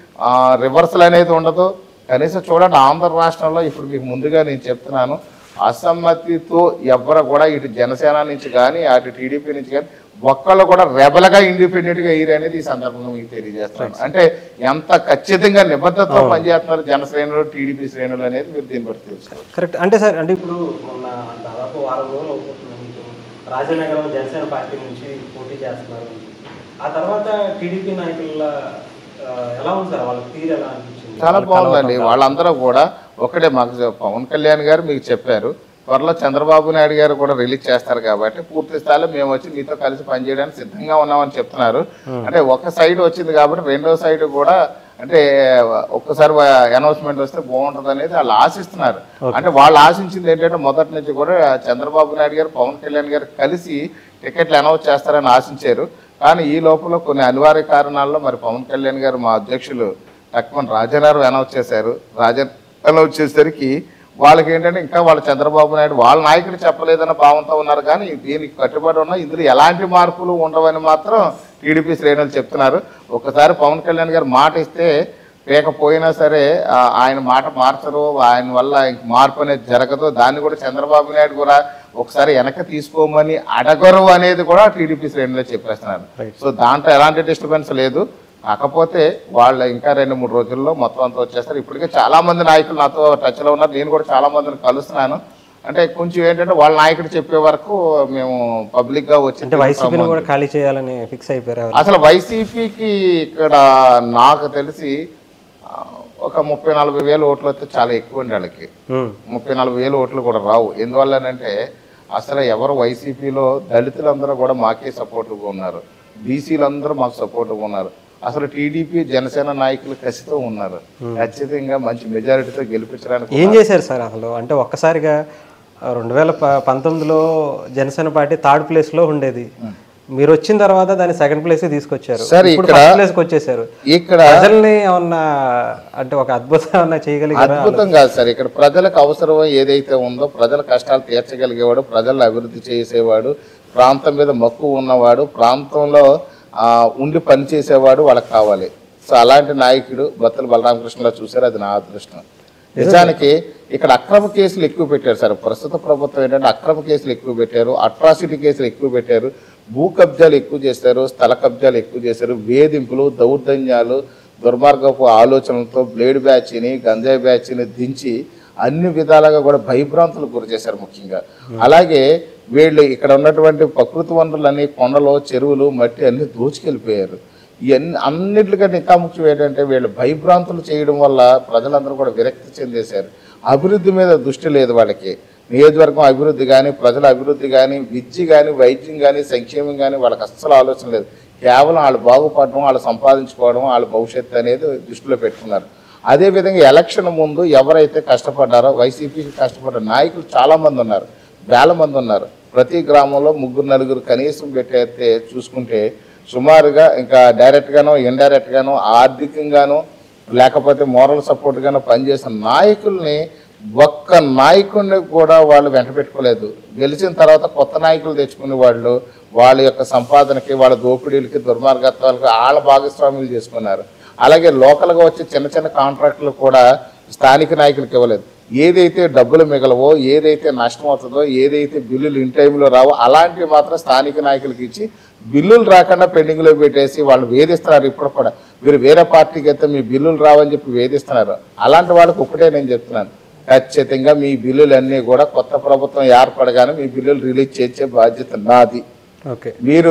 రివర్సల్ అనేది ఉండదు కనీసం చూడండి ఆంధ్ర రాష్ట్రంలో ఇప్పుడు మీకు ముందుగా నేను చెప్తున్నాను అసమ్మతితో ఎవరు కూడా ఇటు జనసేన నుంచి కానీ అటు టీడీపీ నుంచి కానీ ఒక్కళ్ళు కూడా రెబల్గా ఇండిపెండెంట్ గా ఎయిర్ అనేది ఈ సందర్భంగా మీకు తెలియజేస్తున్నాను అంటే ఎంత ఖచ్చితంగా నిబద్ధతతో పనిచేస్తున్నారు జన శ్రేణులు టీడీపీ శ్రేణులు అనేది మీరు దీన్ని బట్టి తెలుసుకోవచ్చు కరెక్ట్ అంటే సార్ అంటే ఇప్పుడు మొన్న దాదాపు వారం రోజులు అవుతుంది మీకు రాజనగరం జనసేన పార్టీ నుంచి పోటీ చేస్తున్నారు ఆ తర్వాత టీడీపీ నాయకుల ఆ, ఎలా ఉంది సార్ వాళ్ళ తీరు ఎలా అనిపించింది చాలా బాగుందండి వాళ్ళందరూ కూడా ఒకటే మాకు చె- పవన్ కళ్యాణ్ గారు మీకు చెప్పారు త్వరలో చంద్రబాబు నాయుడు గారు కూడా రిలీజ్ చేస్తారు కాబట్టి పూర్తి స్థాయిలో మేము వచ్చి మీతో కలిసి పనిచేయడానికి సిద్ధంగా ఉన్నామని చెప్తున్నారు అంటే ఒక సైడ్ వచ్చింది కాబట్టి రెండో సైడ్ కూడా అంటే ఒక్కసారి అనౌన్స్మెంట్ వస్తే బాగుంటుంది అనేది వాళ్ళు ఆశిస్తున్నారు అంటే వాళ్ళు ఆశించింది ఏంటంటే మొదటి నుంచి కూడా చంద్రబాబు నాయుడు గారు పవన్ కళ్యాణ్ గారు కలిసి టికెట్లు అనౌన్స్ చేస్తారని ఆశించారు కానీ ఈ లోపల కొన్ని అనివార్య కారణాల్లో మరి పవన్ కళ్యాణ్ గారు మా అధ్యక్షులు లక్ష్మణ్ రాజారావు అనౌన్స్ చేశారు రాజా అనౌన్స్ చేసేసరికి వాళ్ళకి ఏంటంటే ఇంకా వాళ్ళ చంద్రబాబు నాయుడు వాళ్ళ నాయకుడు చెప్పలేదన్న భావంతో ఉన్నారు కానీ దీనికి కట్టుబడి ఉన్న ఇందులో ఎలాంటి మార్పులు ఉండవని మాత్రం టీడీపీ శ్రేణులు చెప్తున్నారు ఒకసారి పవన్ కళ్యాణ్ గారు మాట ఇస్తే లేకపోయినా సరే ఆ, ఆయన మాట మార్చరు ఆయన వల్ల ఇంక మార్పు అనేది జరగదు దాన్ని కూడా చంద్రబాబు నాయుడు కూడా ఒకసారి వెనక తీసుకోమని అడగరు అనేది కూడా టీడీపీ శ్రేణులే చెప్పేస్తున్నారు సో దాంట్లో ఎలాంటి డిస్టర్బెన్స్ లేదు కాకపోతే వాళ్ళ ఇంకా రెండు మూడు రోజుల్లో మొత్తం అంతా వచ్చేస్తారు ఇప్పటికే చాలా మంది నాయకులు నాతో టచ్లో ఉన్నారు నేను కూడా చాలా మందిని కలుస్తున్నాను అంటే కొంచెం ఏంటంటే వాళ్ళ నాయకుడు చెప్పే వరకు మేము పబ్లిక్ గా వచ్చి అంటే వైసీపీని కూడా ఖాళీ చేయాలని ఫిక్స్ అయిపోయారు ఎవరు? అసలు వైసీపీకి ఇక్కడ నాకు తెలిసి ఆ, ఒక ముప్పై నలభై వేల ఓట్లు వస్తే చాలా ఎక్కువ అండి వాళ్ళకి ఉమ్, ముప్పై నలభై వేల ఓట్లు కూడా రావు ఎందువల్లనంటే అసలు ఎవరు వైసీపీలో దళితులందరూ కూడా మాకే సపోర్ట్గా ఉన్నారు బీసీలందరూ మాకు సపోర్ట్గా ఉన్నారు అసలు టీడీపీ జనసేన నాయకులు కసితో ఉన్నారు ఖచ్చితంగా మంచి మెజారిటీతో గెలిపించడానికి ఏం చేశారు సార్ అసలు అంటే ఒక్కసారిగా రెండు వేల ప- పంతొమ్మిదిలో జనసేన పార్టీ థర్డ్ ప్లేస్ లో ఉండేది మీరు వచ్చిన తర్వాత దాన్ని సెకండ్ ప్లేస్ తీసుకొచ్చారు సార్, ఇప్పుడు ఇక్కడ- ఫస్ట్ ప్లేస్ కి వచ్చేసారు ఇక్కడ ప్రజల్ని ఏమన్నా అంటే ఒక అద్భుతం ఏమన్నా చేయగలిగారా అద్భుతం కాదు సార్ ఇక్కడ ప్రజలకు అవసరం ఏదైతే ఉందో ప్రజల కష్టాలు తీర్చగలిగేవాడు ప్రజలను అభివృద్ధి చేసేవాడు ప్రాంతం మీద మక్కువ ఉన్నవాడు ప్రాంతంలో ఆ, ఉండి పనిచేసేవాడు వాళ్ళకి కావాలి సో అలాంటి నాయకుడు బత్తల బలరామకృష్ణలో చూశారు అది నా అదృష్టం నిజానికి ఇక్కడ అక్రమ కేసులు ఎక్కువ పెట్టారు సార్ ప్రస్తుత ప్రభుత్వం ఏంటంటే అక్రమ కేసులు ఎక్కువ పెట్టారు అట్రాసిటీ కేసులు ఎక్కువ పెట్టారు భూ కబ్జాలు ఎక్కువ చేశారు స్థల కబ్జాలు ఎక్కువ చేశారు వేధింపులు దౌర్జన్యాలు దుర్మార్గపు ఆలోచనలతో బ్లేడ్ బ్యాచ్ని గంజాయి బ్యాచ్ని దించి అన్ని విధాలుగా కూడా భయభ్రాంతులు గురి చేశారు ముఖ్యంగా అలాగే వీళ్ళు ఇక్కడ ఉన్నటువంటి ప్రకృతి వనరులన్నీ కొండలు చెరువులు మట్టి అన్ని దోచుకెళ్ళిపోయారు ఇవన్నీ అన్నిటికంటే ఇంకా ముఖ్యం ఏంటంటే వీళ్ళు భయభ్రాంతులు చేయడం వల్ల ప్రజలందరూ కూడా విరక్తి చెందేశారు అభివృద్ధి మీద దృష్టి లేదు వాళ్ళకి నియోజకవర్గం అభివృద్ధి కానీ ప్రజల అభివృద్ధి కానీ విద్య కానీ వైద్యం కానీ సంక్షేమం కానీ వాళ్ళకి అస్సలు ఆలోచన లేదు కేవలం వాళ్ళు బాగుపడడం వాళ్ళు సంపాదించుకోవడం వాళ్ళ భవిష్యత్తు అనేది దృష్టిలో పెట్టుకున్నారు అదేవిధంగా ఎలక్షన్ ముందు ఎవరైతే కష్టపడ్డారో వైసీపీకి కష్టపడ్డ నాయకులు చాలా మంది ఉన్నారు వేల మంది ఉన్నారు ప్రతి గ్రామంలో ముగ్గురు నలుగురు కనీసం పెట్టేస్తే చూసుకుంటే సుమారుగా ఇంకా డైరెక్ట్ గానో ఇండైరెక్ట్ గానో ఆర్థికంగానో లేకపోతే మోరల్ సపోర్ట్ గానో పనిచేసిన నాయకుల్ని ఒక్క నాయకుడిని కూడా వాళ్ళు వెంట పెట్టుకోలేదు గెలిచిన తర్వాత కొత్త నాయకులు తెచ్చుకునే వాళ్ళు వాళ్ళ యొక్క సంపాదనకి వాళ్ళ దోపిడీలకి దుర్మార్గత్వాలకి వాళ్ళ భాగస్వాములు చేసుకున్నారు అలాగే లోకల్గా వచ్చే చిన్న చిన్న కాంట్రాక్టులు కూడా స్థానిక నాయకులకు ఇవ్వలేదు ఏదైతే డబ్బులు మిగలవో ఏదైతే నష్టం అవుతుందో ఏదైతే బిల్లులు ఇన్ టైంలో రావో అలాంటివి మాత్రం స్థానిక నాయకులకి ఇచ్చి బిల్లులు రాకుండా పెండింగ్లో పెట్టేసి వాళ్ళు వేధిస్తున్నారు ఇప్పుడు కూడా మీరు వేరే పార్టీకి అయితే మీ బిల్లులు రావని చెప్పి వేధిస్తున్నారు అలాంటి వాళ్ళకి ఒకటే నేను చెప్తున్నాను ఖచ్చితంగా మీ బిల్లులన్నీ కూడా కొత్త ప్రభుత్వం ఏర్పడగానే మీ బిల్లులు రిలీజ్ చేసే బాధ్యత నాది ఓకే మీరు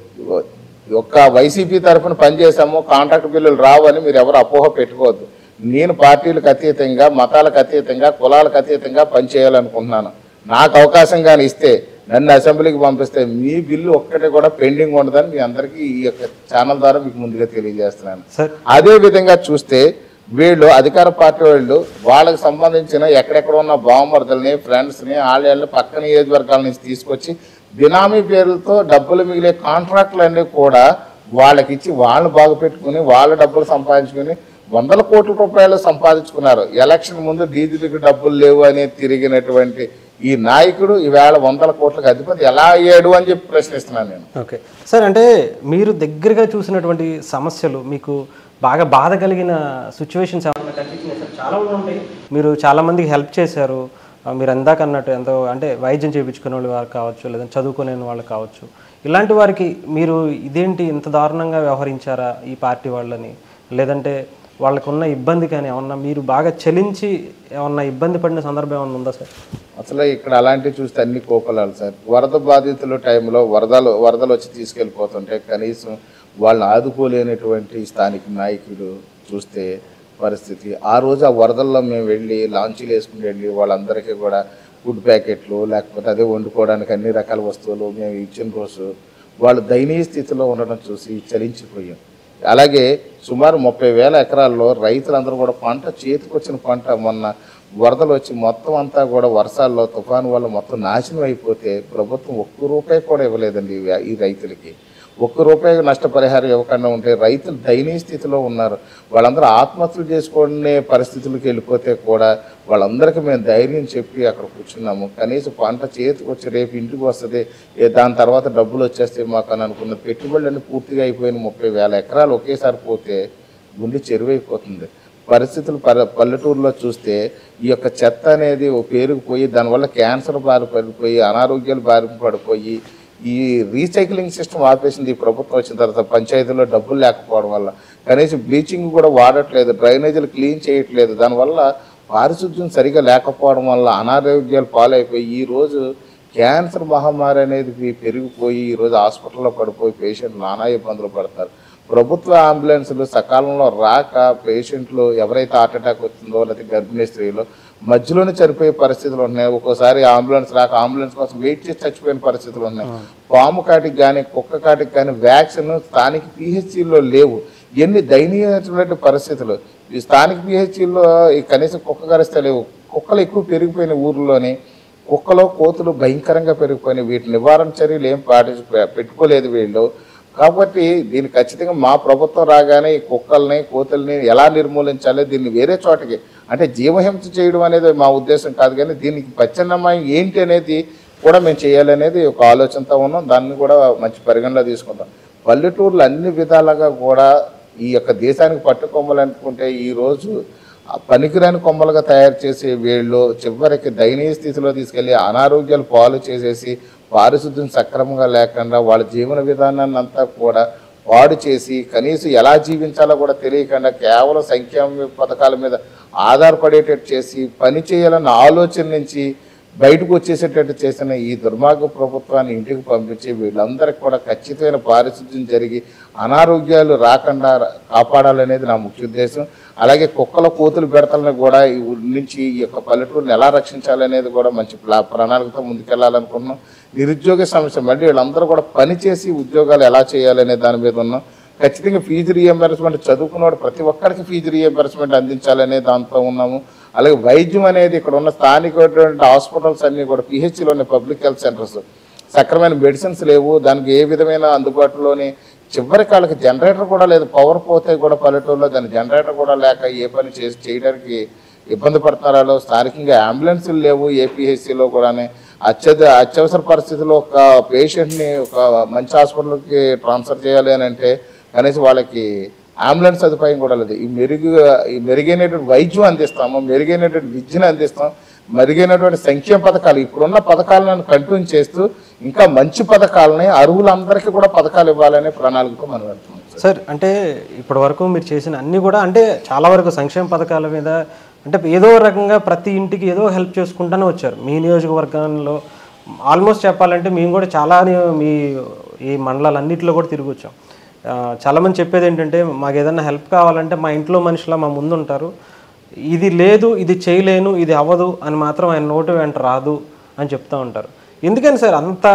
ఒక్క వైసీపీ తరఫున పనిచేసాము కాంట్రాక్ట్ బిల్లులు రావని మీరు ఎవరు అపోహ పెట్టుకోవద్దు నేను పార్టీలకు అతీతంగా మతాలకు అతీతంగా కులాలకు అతీతంగా పనిచేయాలనుకుంటున్నాను నాకు అవకాశం కానీ ఇస్తే నన్ను అసెంబ్లీకి పంపిస్తే మీ బిల్లు ఒక్కటి కూడా పెండింగ్ ఉండదని మీ అందరికీ ఈ యొక్క ఛానల్ ద్వారా మీకు ముందుగా తెలియజేస్తున్నాను సార్ అదే విధంగా చూస్తే వీళ్ళు అధికార పార్టీ వాళ్ళు వాళ్ళకి సంబంధించిన ఎక్కడెక్కడ ఉన్న బావమరుదుల్ని ఫ్రెండ్స్ని ఆళ్ళని పక్క నియోజకవర్గాల నుంచి తీసుకొచ్చి బినామీ పేరుతో డబ్బులు మిగిలే కాంట్రాక్టులు అన్నీ కూడా వాళ్ళకి ఇచ్చి వాళ్ళని బాగు పెట్టుకుని వాళ్ళ డబ్బులు సంపాదించుకుని వందల కోట్ల రూపాయలు సంపాదించుకున్నారు ఎలక్షన్ ముందు డీజిల్కి డబ్బులు లేవు అని తిరిగినటువంటి ఈ నాయకుడు ఈవేళ వందల కోట్లకు అధిపతి ఎలా అయ్యాడు అని చెప్పి ప్రశ్నిస్తున్నాను నేను ఓకే సార్ అంటే మీరు దగ్గరగా చూసినటువంటి సమస్యలు మీకు బాగా బాధ కలిగిన సిచ్యువేషన్స్ ఏమైనా కనిపించినాయి సార్ చాలా ఉంటాయి మీరు చాలా మందికి హెల్ప్ చేశారు ఆ, మీరు ఎందాక అన్నట్టు ఎంతో అంటే వైద్యం చేయించుకునే వాళ్ళు వారు కావచ్చు లేదంటే చదువుకునే వాళ్ళు కావచ్చు ఇలాంటి వారికి మీరు ఇదేంటి ఇంత దారుణంగా వ్యవహరించారా ఈ పార్టీ వాళ్ళని లేదంటే వాళ్ళకున్న ఇబ్బంది కానీ ఏమన్నా మీరు బాగా చలించి ఏమన్నా ఇబ్బంది పడిన సందర్భం ఏమన్నా ఉందా సార్ అసలు ఇక్కడ అలాంటివి చూస్తే అన్ని కోపలాలు సార్ వరద బాధితుల టైంలో వరదలు వరదలు వచ్చి తీసుకెళ్ళిపోతుంటే కనీసం వాళ్ళని ఆదుకోలేనటువంటి స్థానిక నాయకుడు చూస్తే పరిస్థితి ఆ రోజు ఆ వరదల్లో మేము వెళ్ళి లాంచీలు వేసుకుని వెళ్ళి వాళ్ళందరికీ కూడా ఫుడ్ ప్యాకెట్లు లేకపోతే అదే వండుకోవడానికి అన్ని రకాల వస్తువులు మేము ఇచ్చిన రోజు వాళ్ళు దయనీయ స్థితిలో ఉండడం చూసి చలించిపోయాం అలాగే సుమారు ముప్పై వేల ఎకరాల్లో రైతులందరూ కూడా పంట చేతికొచ్చిన పంట మొన్న వరదలు వచ్చి మొత్తం అంతా కూడా వర్షాల్లో తుఫాను వల్ల మొత్తం నాశనం అయిపోతే ప్రభుత్వం ఒక్క రూపాయి కూడా ఇవ్వలేదండి ఈ వ్యా- ఈ రైతులకి ఒక్క రూపాయి నష్టపరిహారం ఇవ్వకుండా ఉంటే రైతులు దయనీయ స్థితిలో ఉన్నారు వాళ్ళందరూ ఆత్మహత్యలు చేసుకునే పరిస్థితులకు వెళ్ళిపోతే కూడా వాళ్ళందరికీ మేము ధైర్యం చెప్పి అక్కడ కూర్చున్నాము కనీసం పంట చేతికి వచ్చి రేపు ఇంటికి వస్తుంది ఏ దాని తర్వాత డబ్బులు వచ్చేస్తే మాకు అని అనుకున్న పెట్టుబడులన్నీ పూర్తిగా అయిపోయిన ముప్పై వేల ఎకరాలు ఒకేసారి పోతే గుండె చెరువైపోతుంది పరిస్థితులు పర పల్లెటూరులో చూస్తే ఈ యొక్క చెత్త అనేది ఓ పేరుకుపోయి దానివల్ల క్యాన్సర్ బారి పడిపోయి అనారోగ్యాలు బారి పడిపోయి ఈ రీసైక్లింగ్ సిస్టమ్ ఆపేసింది ఈ ప్రభుత్వం వచ్చిన తర్వాత పంచాయతీలో డబ్బులు లేకపోవడం వల్ల కనీసం బ్లీచింగ్ కూడా వాడట్లేదు డ్రైనేజీలు క్లీన్ చేయట్లేదు దానివల్ల పారిశుద్ధ్యం సరిగా లేకపోవడం వల్ల అనారోగ్యాలు పాలైపోయి ఈ రోజు క్యాన్సర్ మహమ్మారి అనేది పె- పెరిగిపోయి ఈరోజు హాస్పిటల్లో పడిపోయి పేషెంట్లు నానా ఇబ్బందులు పడతారు ప్రభుత్వ అంబులెన్సులు సకాలంలో రాక పేషెంట్లు ఎవరైతే హార్ట్ అటాక్ వచ్చిందో లేకపోతే గర్భిణీ స్త్రీలు మధ్యలోనే చనిపోయే పరిస్థితులు ఉన్నాయి ఒక్కోసారి అంబులెన్స్ రాక అంబులెన్స్ కోసం వెయిట్ చేసి చచ్చిపోయిన పరిస్థితులు ఉన్నాయి పాము కాటికి కానీ కుక్క కాటికి కానీ వ్యాక్సిన్ స్థానిక పిహెచ్సిలో లేవు ఎన్ని దయనీయమైనటువంటి పరిస్థితులు ఈ స్థానిక పిహెచ్సిలో ఈ కనీసం కుక్క కరిస్తే లేవు కుక్కలు ఎక్కువ పెరిగిపోయిన ఊర్లోని కుక్కలో కోతులు భయంకరంగా పెరిగిపోయినాయి వీటి నివారణ చర్యలు ఏం పాటి పెట్టుకోలేదు వీళ్ళు కాబట్టి దీన్ని ఖచ్చితంగా మా ప్రభుత్వం రాగానే ఈ కుక్కల్ని కోతుల్ని ఎలా నిర్మూలించాలి దీన్ని వేరే చోటకి అంటే జీవహింస చేయడం అనేది మా ఉద్దేశం కాదు కానీ దీనికి ప్రత్యామ్నాయం ఏంటి అనేది కూడా మేము చేయాలనేది ఒక ఆలోచనతో ఉన్నాం దాన్ని కూడా మంచి పరిగణలో తీసుకుంటాం పల్లెటూర్లు అన్ని విధాలుగా కూడా ఈ యొక్క దేశానికి పట్టుకోవాలనుకుంటే ఈ రోజు ఆ పనికిరాని కొమ్మలుగా తయారు చేసే వీళ్ళు చివరికి దయనీయ స్థితిలో తీసుకెళ్లి అనారోగ్యాలు పాలు చేసేసి పారిశుద్ధ్యం సక్రమంగా లేకుండా వాళ్ళ జీవన విధానాన్ని అంతా కూడా పాడు చేసి కనీసం ఎలా జీవించాలో కూడా తెలియకుండా కేవలం సంక్షేమ పథకాల మీద ఆధారపడేటట్టు చేసి పని చేయాలన్న ఆలోచన నుంచి బయటకు వచ్చేసేటట్టు చేసిన ఈ దుర్మార్గ ప్రభుత్వాన్ని ఇంటికి పంపించి వీళ్ళందరికీ కూడా ఖచ్చితమైన పారిశుద్ధ్యం జరిగి అనారోగ్యాలు రాకుండా ర- కాపాడాలనేది నా ముఖ్య ఉద్దేశం అలాగే కుక్కల కోతులు బెడతలను కూడా ఈ ఊరి నుంచి ఈ యొక్క పల్లెటూరుని ఎలా రక్షించాలనేది కూడా మంచి ప్లా- ప్రణాళికతో ముందుకెళ్లాలనుకున్నాం నిరుద్యోగ సమస్య మళ్ళీ వీళ్ళందరూ కూడా పని చేసి ఉద్యోగాలు ఎలా చేయాలనే దాని మీద ఉన్నాం ఖచ్చితంగా ఫీజు రీఎంబర్స్మెంట్ చదువుకున్నవాడు ప్రతి ఒక్కరికి ఫీజు రీఎంబర్స్మెంట్ అందించాలనే దాంతో ఉన్నాము అలాగే వైద్యం అనేది ఇక్కడ ఉన్న స్థానికమైనటువంటి హాస్పిటల్స్ అన్ని కూడా పిహెచ్లో ఉన్నాయి పబ్లిక్ హెల్త్ సెంటర్స్ సక్రమైన మెడిసిన్స్ లేవు దానికి ఏ విధమైన అందుబాటులోని చివరి కాళ్ళకి జనరేటర్ కూడా లేదు పవర్ పోతే కూడా పల్లెటూరులో దాని జనరేటర్ కూడా లేక ఏ పని చేసి చేయడానికి ఇబ్బంది పడుతున్నారో స్థానికంగా అంబులెన్సులు లేవు ఏపీహెచ్సిలో కూడా అత్యధ అత్యవసర పరిస్థితుల్లో ఒక పేషెంట్ని ఒక మంచి హాస్పిటల్కి ట్రాన్స్ఫర్ చేయాలి అని అంటే కనీసం వాళ్ళకి అంబులెన్స్ సదుపాయం కూడా లేదు ఈ మెరుగు ఈ మెరుగైనటువంటి వైద్యం అందిస్తాము మెరుగైనటువంటి విద్యను అందిస్తాం మెరుగైనటువంటి సంక్షేమ పథకాలు ఇప్పుడున్న పథకాలను కంటిన్యూ చేస్తూ ఇంకా మంచి పథకాలని అర్హులందరికీ కూడా పథకాలు ఇవ్వాలనే ప్రణాళికతో మనం వెళ్తున్నాం సార్ అంటే ఇప్పటి వరకు మీరు చేసిన అన్ని కూడా అంటే చాలా వరకు సంక్షేమ పథకాల మీద అంటే ఏదో రకంగా ప్రతి ఇంటికి ఏదో హెల్ప్ చేసుకుంటూనే వచ్చారు మీ నియోజకవర్గంలో ఆల్మోస్ట్ చెప్పాలంటే మేము కూడా చాలా ని- మీ ఈ మండలాలన్నింటిలో కూడా తిరిగి వచ్చాం ఆ, చాలామంది చెప్పేది ఏంటంటే మాకు ఏదైనా హెల్ప్ కావాలంటే మా ఇంట్లో మనుషుల మా ముందు ఉంటారు ఇది లేదు ఇది చేయలేను ఇది అవ్వదు అని మాత్రం ఆయన నోటు వెంట రాదు అని చెప్తూ ఉంటారు ఎందుకని సార్ అంత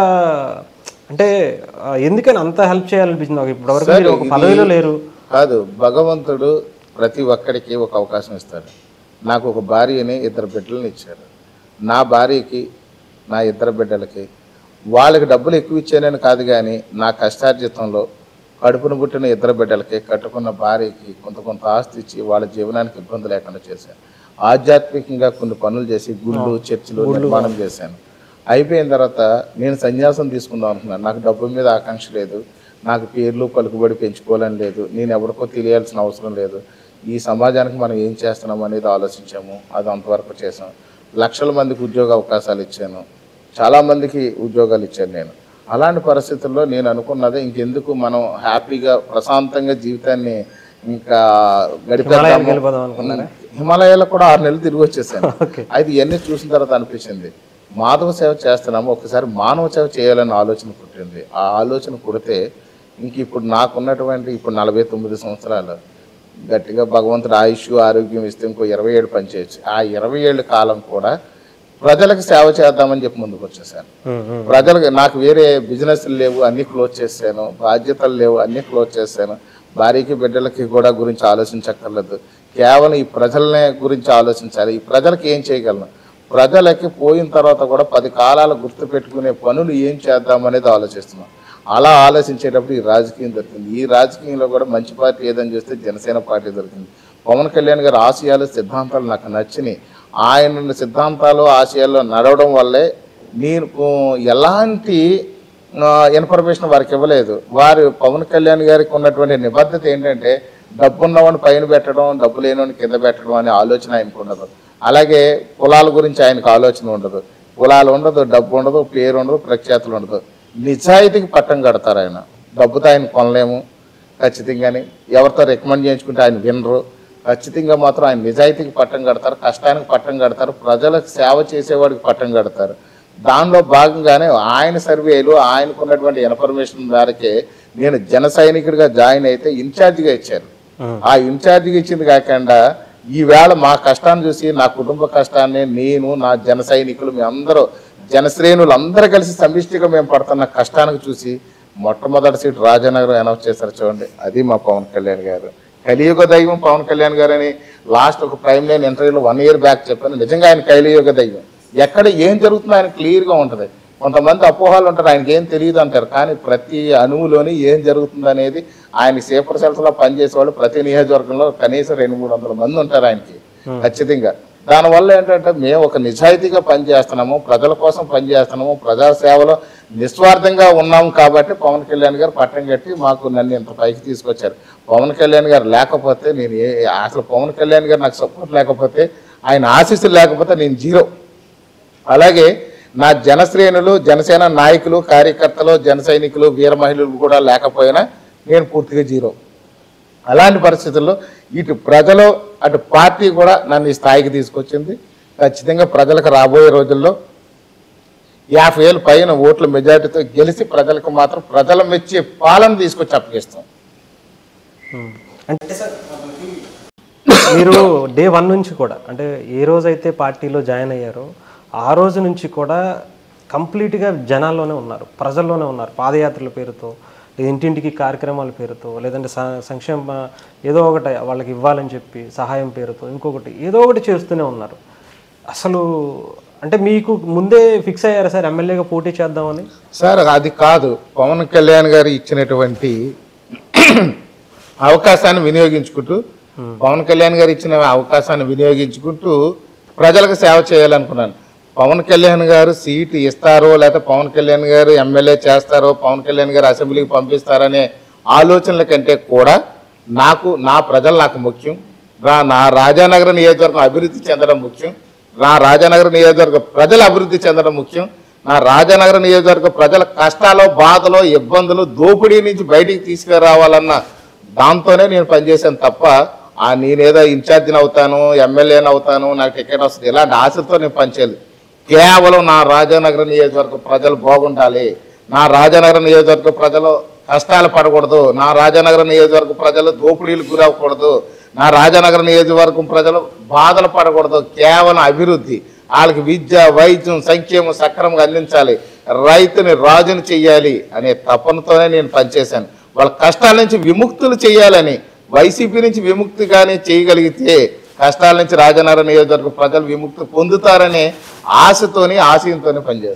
అంటే ఆ, ఎందుకని అంత హెల్ప్ చేయాలనిపించింది నాకు ఇప్పటివరకు మీరు ఒక పదవిలో లేరు కాదు భగవంతుడు ప్రతి ఒక్కడికి ఒక అవకాశం ఇస్తాడు నాకు ఒక భార్యని ఇద్దరు బిడ్డలను ఇచ్చాడు నా భార్యకి నా ఇద్దరు బిడ్డలకి వాళ్ళకి డబ్బులు ఎక్కువ ఇచ్చానని కాదు కానీ నా కష్టార్జితంలో కడుపును పుట్టిన ఇద్దరు బిడ్డలకి కట్టుకున్న భార్యకి కొంత కొంత ఆస్తి ఇచ్చి వాళ్ళ జీవనానికి ఇబ్బంది లేకుండా చేశాను ఆధ్యాత్మికంగా కొన్ని పనులు చేసి గుళ్ళు చర్చిలు నిర్మాణం చేశాను అయిపోయిన తర్వాత నేను సన్యాసం తీసుకుందాం అనుకున్నాను నాకు డబ్బు మీద ఆకాంక్ష లేదు నాకు పేర్లు పలుకుబడి పెంచుకోవాలని లేదు నేను ఎవరికో తెలియాల్సిన అవసరం లేదు ఈ సమాజానికి మనం ఏం చేస్తున్నాం అనేది ఆలోచించాము అది అంతవరకు చేసాం లక్షల మందికి ఉద్యోగ అవకాశాలు ఇచ్చాను చాలా మందికి ఉద్యోగాలు ఇచ్చాను నేను అలాంటి పరిస్థితుల్లో నేను అనుకున్నది ఇంకెందుకు మనం హ్యాపీగా ప్రశాంతంగా జీవితాన్ని ఇంకా గడిపేద్దాము వెళ్ళిపోదాం అనుకున్నారా? హిమాలయాలకు కూడా ఆరు నెలలు తిరిగి వచ్చేసాను ఓకే అయితే ఇవన్నీ చూసిన తర్వాత అనిపించింది మాధవ సేవ చేస్తున్నాము ఒకసారి మానవ సేవ చేయాలనే ఆలోచన పుట్టింది ఆ ఆలోచన పుడితే ఇంక ఇప్పుడు నాకున్నటువంటి ఇప్పుడు నలభై తొమ్మిది సంవత్సరాలు గట్టిగా భగవంతుడు ఆయుష్ ఆరోగ్యం ఇస్తే ఇంకో ఇరవై ఏడు పనిచేయచ్చు ఆ ఇరవై ఏళ్ళ కాలం కూడా ప్రజలకు సేవ చేద్దామని చెప్పి ముందుకు వచ్చేసాను ఉమ్, ఉమ్. ప్రజలకు నాకు వేరే బిజినెస్ లేవు అన్ని క్లోజ్ చేశాను బాధ్యతలు లేవు అన్ని క్లోజ్ చేశాను భార్యకి బిడ్డలకి కూడా గురించి ఆలోచించక్కర్లేదు కేవలం ఈ ప్రజలనే గురించి ఆలోచించాలి ఈ ప్రజలకి ఏం చేయగలను ప్రజలకి పోయిన తర్వాత కూడా పది కాలాలు గుర్తు పెట్టుకునే పనులు ఏం చేద్దాం అనేది ఆలోచిస్తున్నాం అలా ఆలోచించేటప్పుడు ఈ రాజకీయం దొరికింది ఈ రాజకీయంలో కూడా మంచి పార్టీ ఏదని చూస్తే జనసేన పార్టీ దొరికింది పవన్ కళ్యాణ్ గారి ఆశయాలు సిద్ధాంతాలు నాకు నచ్చినాయి ఆయన సిద్ధాంతాలు ఆశయాల్లో నడవడం వల్లే నేను ఎలాంటి ఇన్ఫర్మేషన్ వారికి ఇవ్వలేదు వారు పవన్ కళ్యాణ్ గారికి ఉన్నటువంటి నిబద్ధత ఏంటంటే డబ్బు ఉన్నవాడిని పైన పెట్టడం డబ్బు లేనివాడిని కింద పెట్టడం అనే ఆలోచన ఆయనకు ఉండదు అలాగే కులాల గురించి ఆయనకు ఆలోచన ఉండదు కులాలు ఉండదు డబ్బు ఉండదు పేరు ఉండదు ప్రఖ్యాతులు ఉండదు నిజాయితీకి పట్టం కడతారు ఆయన డబ్బుతో ఆయన కొనలేము ఖచ్చితంగానే ఎవరితో రికమెండ్ చేయించుకుంటే ఆయన వినరు ఖచ్చితంగా మాత్రం ఆయన నిజాయితీకి పట్టం కడతారు కష్టానికి పట్టం కడతారు ప్రజలకు సేవ చేసేవాడికి పట్టం కడతారు దానిలో భాగంగానే ఆయన సర్వేలు ఆయనకున్నటువంటి ఇన్ఫర్మేషన్ మేరకే నేను జన సైనికుడిగా జాయిన్ అయితే ఇన్ఛార్జిగా ఇచ్చారు ఆ ఇన్ఛార్జిగా ఇచ్చింది కాకుండా ఈవేళ మా కష్టాన్ని చూసి నా కుటుంబ కష్టాన్ని నేను నా జన సైనికులు మీ అందరూ జనశ్రేణులు అందరూ కలిసి సమిష్టిగా మేము పడుతున్న కష్టానికి చూసి మొట్టమొదటి సీట్ రాజానగరం అనౌన్స్ చేశారు చూడండి అది మా పవన్ కళ్యాణ్ గారు కలియుగ దైవం పవన్ కళ్యాణ్ గారు అని లాస్ట్ ఒక ప్రైమ్ లైన్ ఇంటర్వ్యూలో వన్ ఇయర్ బ్యాక్ చెప్పాను నిజంగా ఆయన కలియుగ దైవం ఎక్కడ ఏం జరుగుతుందో ఆయన క్లియర్గా ఉంటుంది కొంతమంది అపోహాలు ఉంటారు ఆయనకి ఏం తెలియదు అంటారు కానీ ప్రతి అణువులోని ఏం జరుగుతుంది అనేది ఆయన సేఫర్ సెల్స్లో పనిచేసే వాళ్ళు ప్రతి నియోజకవర్గంలో కనీసం రెండు మూడు వందల మంది ఉంటారు ఆయనకి ఖచ్చితంగా దానివల్ల ఏంటంటే మేము ఒక నిజాయితీగా పనిచేస్తున్నాము ప్రజల కోసం పనిచేస్తున్నాము ప్రజా సేవలో నిస్వార్థంగా ఉన్నాము కాబట్టి పవన్ కళ్యాణ్ గారు పట్టం కట్టి మాకు నన్ను ఇంత పైకి తీసుకొచ్చారు పవన్ కళ్యాణ్ గారు లేకపోతే నేను ఏ అసలు పవన్ కళ్యాణ్ గారు నాకు సపోర్ట్ లేకపోతే ఆయన ఆశీస్సులు లేకపోతే నేను జీరో అలాగే నా జనశ్రేణులు జనసేన నాయకులు కార్యకర్తలు జన సైనికులు వీర మహిళలు కూడా లేకపోయినా నేను పూర్తిగా జీరో అలాంటి పరిస్థితుల్లో ఇటు ప్రజలు అటు పార్టీ కూడా నన్ను ఈ స్థాయికి తీసుకొచ్చింది ఖచ్చితంగా ప్రజలకు రాబోయే రోజుల్లో యాభై వేలు పైన ఓట్ల మెజార్టీతో గెలిచి ప్రజలకు మాత్రం ప్రజల మెచ్చే పాలన తీసుకొచ్చి అప్పగిస్తాం ఉమ్. అంటే మీరు డే వన్ నుంచి కూడా అంటే ఏ రోజైతే పార్టీలో జాయిన్ అయ్యారో ఆ రోజు నుంచి కూడా కంప్లీట్గా జనాల్లోనే ఉన్నారు ప్రజల్లోనే ఉన్నారు పాదయాత్రల పేరుతో లేదా ఇంటింటికి కార్యక్రమాల పేరుతో లేదంటే స- సంక్షేమ ఏదో ఒకటి వాళ్ళకి ఇవ్వాలని చెప్పి సహాయం పేరుతో ఇంకొకటి ఏదో ఒకటి చేస్తూనే ఉన్నారు అసలు అంటే మీకు ముందే ఫిక్స్ అయ్యారా సార్ ఎమ్మెల్యేగా పోటీ చేద్దామని సార్ అది కాదు పవన్ కళ్యాణ్ గారు ఇచ్చినటువంటి అవకాశాన్ని వినియోగించుకుంటూ పవన్ కళ్యాణ్ గారు ఇచ్చిన అవకాశాన్ని వినియోగించుకుంటూ ప్రజలకు సేవ చేయాలనుకున్నాను పవన్ కళ్యాణ్ గారు సీటు ఇస్తారో లేకపోతే పవన్ కళ్యాణ్ గారు ఎమ్మెల్యే చేస్తారో పవన్ కళ్యాణ్ గారు అసెంబ్లీకి పంపిస్తారనే ఆలోచనల కంటే కూడా నాకు నా ప్రజలు నాకు ముఖ్యం నా నా రాజానగర నియోజకవర్గం అభివృద్ధి చెందడం ముఖ్యం నా రాజానగర నియోజకవర్గ ప్రజలు అభివృద్ధి చెందడం ముఖ్యం నా రాజానగర నియోజకవర్గ ప్రజల కష్టాలు బాధలు ఇబ్బందులు దోపిడీ నుంచి బయటికి తీసుకురావాలన్న దాంతోనే నేను పనిచేశాను తప్ప ఆ నేనేదో ఇన్ఛార్జిని అవుతాను ఎమ్మెల్యేని అవుతాను నాకు టికెట్ వస్తుంది ఇలాంటి ఆశతో నేను పనిచేయలేదు కేవలం నా రాజానగర నియోజకవర్గ ప్రజలు బాగుండాలి నా రాజానగర నియోజకవర్గ ప్రజలు కష్టాలు పడకూడదు నా రాజానగర నియోజకవర్గ ప్రజలు దోపిడీలకు గురవ్వకూడదు నా రాజానగర నియోజకవర్గం ప్రజలు బాధలు పడకూడదు కేవలం అభివృద్ధి వాళ్ళకి విద్య వైద్యం సంక్షేమం సక్రమంగా అందించాలి రైతుని రాజుని చెయ్యాలి అనే తపనతోనే నేను పనిచేశాను వాళ్ళ కష్టాల నుంచి విముక్తులు చేయాలని వైసీపీ నుంచి విముక్తి కానీ చేయగలిగితే కష్టాల నుంచి రాజనగర నియోజకవర్గ ప్రజలు విముక్తి పొందుతారనే ఆశతోని ఆశయంతోనే పనిచేస్తున్నాను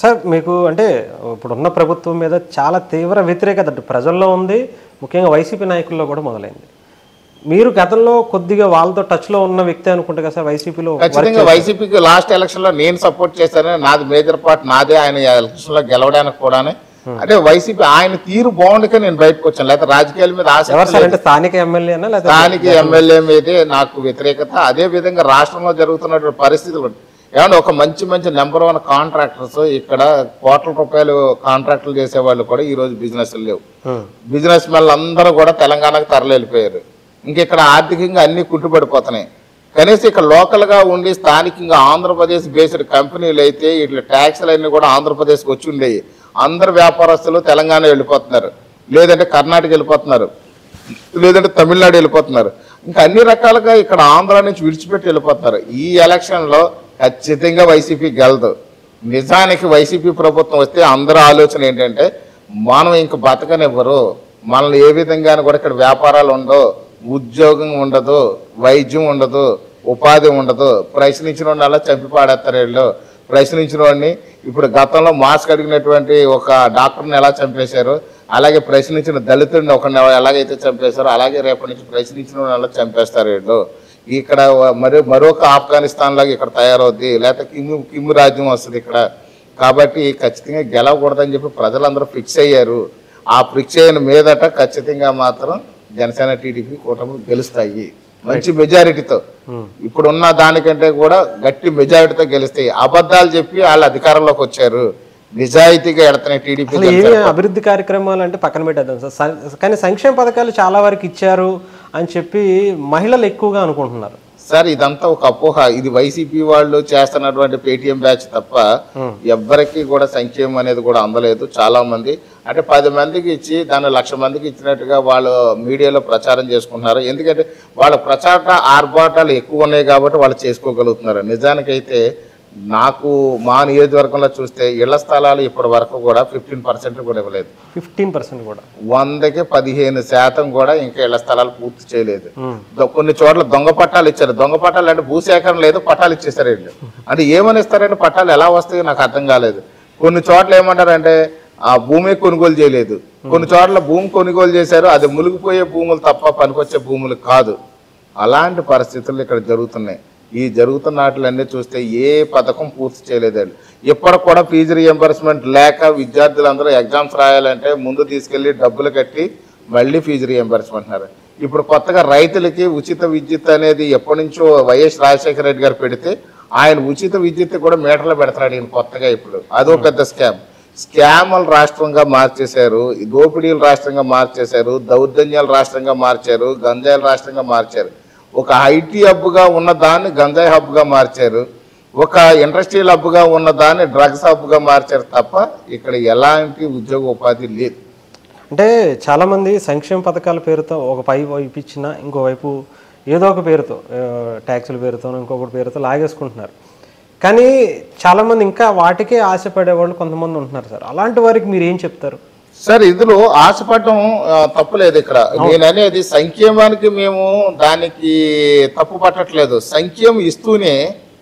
సార్ మీకు అంటే ఇప్పుడున్న ప్రభుత్వం మీద చాలా తీవ్ర వ్యతిరేకత అటు ప్రజల్లో ఉంది ముఖ్యంగా వైసీపీ నాయకుల్లో కూడా మొదలైంది మీరు గతంలో కొద్దిగా వాళ్ళతో టచ్లో ఉన్న వ్యక్తి అనుకుంటా కదా సార్ వైసీపీలో ఖచ్చితంగా వైసీపీకి లాస్ట్ ఎలక్షన్ లో నేను సపోర్ట్ చేశాను నాది మేజర్ పార్ట్ నాదే ఆయన ఎలక్షన్ లో గెలవడానికి కూడా అంటే వైసీపీ ఆయన తీరు బాగుండక నేను బయటకు వచ్చాను లేకపోతే రాజకీయాల మీద ఆసక్తి ఎవరు సార్ అంటే స్థానిక ఎమ్మెల్యేనా లేదా స్థానిక ఎమ్మెల్యే మీదే నాకు వ్యతిరేకత అదే విధంగా రాష్ట్రంలో జరుగుతున్నటువంటి పరిస్థితులు ఏమన్నా ఒక మంచి మంచి నెంబర్ వన్ కాంట్రాక్టర్స్ ఇక్కడ కోట్ల రూపాయలు కాంట్రాక్టులు చేసే వాళ్ళు కూడా ఈ రోజు బిజినెస్ లేవు ఉమ్, బిజినెస్ మెన్లు అందరూ కూడా తెలంగాణకు తరలి వెళ్ళిపోయారు ఇంక ఇక్కడ ఆర్థికంగా అన్ని కుంటుపడిపోతున్నాయి కనీసం ఇక్కడ లోకల్ గా ఉండి స్థానికంగా ఆంధ్రప్రదేశ్ బేస్డ్ కంపెనీలు అయితే ఇట్లా ట్యాక్స్లు అన్ని కూడా ఆంధ్రప్రదేశ్కి వచ్చి ఉండేవి అందరు వ్యాపారస్తులు తెలంగాణ వెళ్ళిపోతున్నారు లేదంటే కర్ణాటక వెళ్ళిపోతున్నారు లేదంటే తమిళనాడు వెళ్ళిపోతున్నారు ఇంకా అన్ని రకాలుగా ఇక్కడ ఆంధ్ర నుంచి విడిచిపెట్టి వెళ్ళిపోతున్నారు ఈ ఎలక్షన్ లో ఖచ్చితంగా వైసీపీ గెలదు నిజానికి వైసీపీ ప్రభుత్వం వస్తే అందరి ఆలోచన ఏంటంటే మనం ఇంక బతకనివ్వరు మనల్ని ఏ విధంగా కూడా ఇక్కడ వ్యాపారాలు ఉండవు ఉద్యోగం ఉండదు వైద్యం ఉండదు ఉపాధి ఉండదు ప్రశ్నించిన వాడిని అలా చంపి పాడేస్తారు వీళ్ళు ప్రశ్నించిన వాడిని ఇప్పుడు గతంలో మాస్క్ అడిగినటువంటి ఒక డాక్టర్ని ఎలా చంపేశారు అలాగే ప్రశ్నించిన దళితుడిని ఒకరిని ఎలాగైతే చంపేశారో అలాగే రేపటి నుంచి ప్రశ్నించిన వాడిని అలా చంపేస్తారు వీళ్ళు ఇక్కడ మరి మరొక ఆఫ్ఘనిస్తాన్ లాగా ఇక్కడ తయారవుద్ది లేకపోతే కిమ్ము కిమ్ము రాజ్యం వస్తుంది ఇక్కడ కాబట్టి ఖచ్చితంగా గెలవకూడదని చెప్పి ప్రజలందరూ ఫిక్స్ అయ్యారు ఆ ఫిక్స్ అయిన మీదట ఖచ్చితంగా మాత్రం జనసేన టీడీపీ కూటమి గెలుస్తాయి మంచి మెజారిటీతో ఇప్పుడున్న దానికంటే కూడా గట్టి మెజారిటీతో గెలుస్తాయి అబద్ధాలు చెప్పి వాళ్ళు అధికారంలోకి వచ్చారు నిజాయితీగా ఎడతాయి టీడీపీ అసలు ఏమి అభివృద్ధి కార్యక్రమాలు అంటే పక్కన పెట్టేద్దాం సార్ సం- కానీ సంక్షేమ పథకాలు చాలా వరకు ఇచ్చారు అని చెప్పి మహిళలు ఎక్కువగా అనుకుంటున్నారు సార్ ఇదంతా ఒక అపోహ ఇది వైసీపీ వాళ్ళు చేస్తున్నటువంటి పేటిఎం బ్యాచ్ తప్ప ఎవ్వరికి కూడా సంక్షేమం అనేది కూడా అందలేదు చాలా మంది అంటే పది మందికి ఇచ్చి దాన్ని లక్ష మందికి ఇచ్చినట్టుగా వాళ్ళు మీడియాలో ప్రచారం చేసుకుంటున్నారు ఎందుకంటే వాళ్ళ ప్రచార ఆర్భాటాలు ఎక్కువ ఉన్నాయి కాబట్టి వాళ్ళు చేసుకోగలుగుతున్నారు నిజానికైతే నాకు మా నియోజకవర్గంలో చూస్తే ఇళ్ల స్థలాలు ఇప్పటి వరకు కూడా ఫిఫ్టీన్ పర్సెంట్ కూడా ఇవ్వలేదు ఫిఫ్టీన్ పర్సెంట్ కూడా వందకి పదిహేను శాతం కూడా ఇంకా ఇళ్ల స్థలాలు పూర్తి చేయలేదు ఉమ్. దొ- కొన్ని చోట్ల దొంగ పట్టాలు ఇచ్చారు దొంగ పట్టాలు అంటే భూసేకరణ లేదు పట్టాలు ఇచ్చేసారు వీళ్ళు అంటే ఏమని ఇస్తారంటే పట్టాలు ఎలా వస్తాయో నాకు అర్థం కాలేదు కొన్ని చోట్ల ఏమంటారంటే ఆ భూమి కొనుగోలు చేయలేదు కొన్ని చోట్ల భూమి కొనుగోలు చేశారు అది మునిగిపోయే భూములు తప్ప పనికొచ్చే భూములు కాదు అలాంటి పరిస్థితులు ఇక్కడ జరుగుతున్నాయి ఈ జరుగుతున్న వాటిలన్నీ చూస్తే ఏ పథకం పూర్తి చేయలేదండి ఇప్పటికి కూడా ఫీజు రియంబర్స్మెంట్ లేక విద్యార్థులందరూ ఎగ్జామ్స్ రాయాలంటే ముందు తీసుకెళ్లి డబ్బులు కట్టి మళ్ళీ ఫీజు రియంబర్స్మెంట్ అన్నారు ఇప్పుడు కొత్తగా రైతులకి ఉచిత విద్యుత్ అనేది ఎప్పటి నుంచో వైఎస్ రాజశేఖర రెడ్డి గారు పెడితే ఆయన ఉచిత విద్యుత్ కూడా మీటర్లు పెడతాడు ఈయన కొత్తగా ఇప్పుడు అదో పెద్ద స్కామ్ స్కాముల రాష్ట్రంగా మార్చేశారు ఈ దోపిడీల రాష్ట్రంగా మార్చేశారు దౌర్జన్యాల రాష్ట్రంగా మార్చారు గంజాయిల రాష్ట్రంగా మార్చారు ఒక ఐటీ హబ్గా ఉన్న దాన్ని గంజాయి హబ్గా మార్చారు ఒక ఇండస్ట్రియల్ హబ్గా ఉన్న దాన్ని డ్రగ్స్ హబ్గా మార్చారు తప్ప ఇక్కడ ఎలాంటి ఉద్యోగ ఉపాధి లేదు అంటే చాలామంది సంక్షేమ పథకాల పేరుతో ఒక పై వైపు ఇచ్చిన ఇంకోవైపు ఏదో ఒక పేరుతో ఆ, ట్యాక్సుల పేరుతో ఇంకొకటి పేరుతో లాగేసుకుంటున్నారు కానీ చాలామంది ఇంకా వాటికే ఆశపడే వాళ్ళు కొంతమంది ఉంటున్నారు సార్ అలాంటి వారికి మీరు ఏం చెప్తారు సార్ ఇందులో ఆశపడటం ఆ, తప్పులేదు ఇక్కడ నేను అనేది సంక్షేమానికి మేము దానికి తప్పు పట్టట్లేదు సంక్షేమం ఇస్తూనే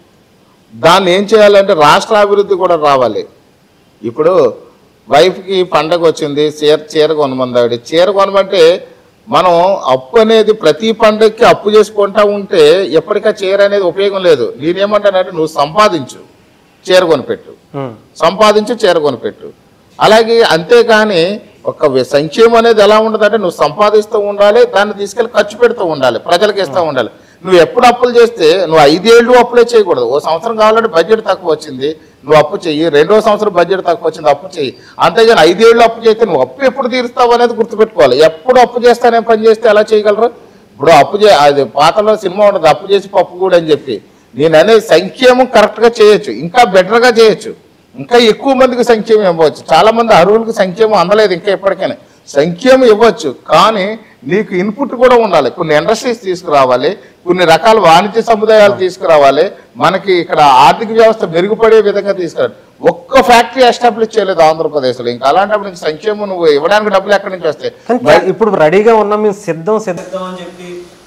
దాన్ని ఏం చేయాలంటే రాష్ట్ర అభివృద్ధి కూడా రావాలి ఇప్పుడు వైఫ్కి పండగ వచ్చింది చీర చీర కొనమంది ఆవిడ చీర కొనమంటే మనం అప్పు అనేది ప్రతి పండగకి అప్పు చేసుకుంటా ఉంటే ఎప్పటికా చీర అనేది ఉపయోగం లేదు నేనేమంటానంటే నువ్వు సంపాదించు చీర కొనిపెట్టు ఉమ్, సంపాదించి చీర కొనిపెట్టు అలాగే అంతేకాని ఒక వి- సంక్షేమం అనేది ఎలా ఉండదంటే నువ్వు సంపాదిస్తూ ఉండాలి దాన్ని తీసుకెళ్ళి ఖర్చు పెడుతూ ఉండాలి ప్రజలకు ఇస్తూ ఉండాలి నువ్వు ఎప్పుడు అప్పులు చేస్తే నువ్వు ఐదేళ్ళు అప్పులే చేయకూడదు ఓ సంవత్సరం కావాలంటే బడ్జెట్ తక్కువ వచ్చింది నువ్వు అప్పు చెయ్యి రెండో సంవత్సరం బడ్జెట్ తక్కువ వచ్చింది అప్పు చెయ్యి అంతేగాని ఐదేళ్ళు అప్పు చేస్తే నువ్వు అప్పు ఎప్పుడు తీరుస్తావు అనేది గుర్తుపెట్టుకోవాలి ఎప్పుడు అప్పు చేస్తానే పని చేస్తే ఎలా చేయగలరు ఇప్పుడు అప్పు చే అది పాతలో సినిమా ఉండదు అప్పు చేసి పప్పు కూడా అని చెప్పి నేను అనేది సంక్షేమం కరెక్ట్ గా చేయొచ్చు ఇంకా బెటర్ గా చేయొచ్చు ఇంకా ఎక్కువ మందికి సంక్షేమం ఇవ్వచ్చు చాలా మంది అర్హులకు సంక్షేమం అందలేదు ఇంకా ఎప్పటికైనా సంక్షేమం ఇవ్వచ్చు కానీ నీకు ఇన్పుట్ కూడా ఉండాలి కొన్ని ఇండస్ట్రీస్ తీసుకురావాలి కొన్ని రకాల వాణిజ్య సముదాయాలు తీసుకురావాలి మనకి ఇక్కడ ఆర్థిక వ్యవస్థ మెరుగుపడే విధంగా తీసుకురావాలి ఒక్క ఫ్యాక్టరీ ఎస్టాబ్లిష్ చేయలేదు ఆంధ్రప్రదేశ్లో ఇంకా అలాంటప్పుడు నీకు సంక్షేమం నువ్వు ఇవ్వడానికి డబ్బులు ఎక్కడి నుంచి వస్తాయి కానీ చా- ఇప్పుడు రెడీగా ఉన్నాం మేము సిద్ధం సిద్ధం అని చెప్పి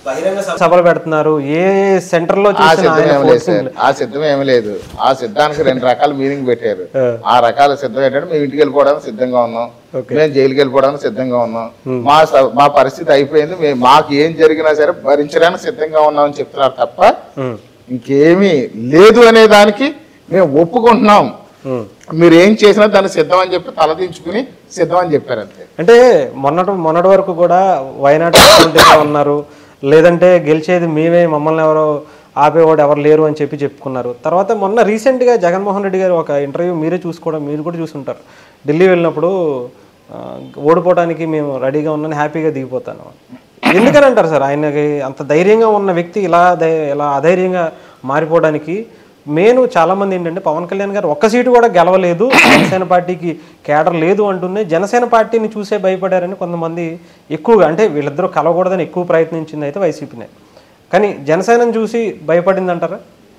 బహిరంగ సభలు పెడుతున్నారు ఏ సెంటర్ లో ఆ చూసినా సిద్ధం ఆయన ఏమి లేదు forcing- సార్ ఆ సిద్ధం ఏమి లేదు ఆ సిద్ధానికి రెండు రకాల మీనింగ్ పెట్టారు ఆ. ఆ రకాల సిద్ధం ఏంటంటే మేము ఇంటికి వెళ్ళిపోవడానికి సిద్ధంగా ఉన్నాం Okay. మేము జైలుకి వెళ్ళిపోవడానికి సిద్ధంగా ఉన్నాం మా స- మా పరిస్థితి అయిపోయింది మేము మాకు ఏం జరిగినా సరే భరించడానికి సిద్ధంగా ఉన్నామని చెప్తున్నారు తప్ప ఉమ్, ఇంకేమీ లేదు అనే దానికి మేము ఒప్పుకుంటున్నాం ఉమ్. మీరు ఏం చేసినా దాన్ని సిద్ధం అని చెప్పి తలదించుకుని సిద్ధం అని చెప్పారు అంతే అంటే మొన్నటి మొన్నటి వరకు కూడా వైనాడు ముఖ్యమంత్రిగా ఉన్నారు లేదంటే గెలిచేది మేమే మమ్మల్ని ఎవరో ఆపేవాడు ఎవరు లేరు అని చెప్పి చెప్పుకున్నారు తర్వాత మొన్న రీసెంట్గా జగన్మోహన్ రెడ్డి గారు ఒక ఇంటర్వ్యూ మీరే చూసుకోవడం మీరు కూడా చూసుంటారు ఢిల్లీ వెళ్ళినప్పుడు ఆ, ఓడిపోవడానికి మేము రెడీగా ఉన్నాను హ్యాపీగా దిగిపోతాను ఎందుకని అంటారు సార్ ఆయనకి అంత ధైర్యంగా ఉన్న వ్యక్తి ఇలా ధై- ఇలా అధైర్యంగా మారిపోవడానికి మెయిన్ చాలా మంది ఏంటంటే పవన్ కళ్యాణ్ గారు ఒక్క సీటు కూడా గెలవలేదు జనసేన పార్టీకి కేడర్ లేదు అంటూనే జనసేన పార్టీని చూసే భయపడారని కొంతమంది ఎక్కువగా అంటే వీళ్ళిద్దరూ కలవకూడదని ఎక్కువ ప్రయత్నించింది అయితే వైసీపీనే కానీ జనసేనను చూసి భయపడింది అంటారా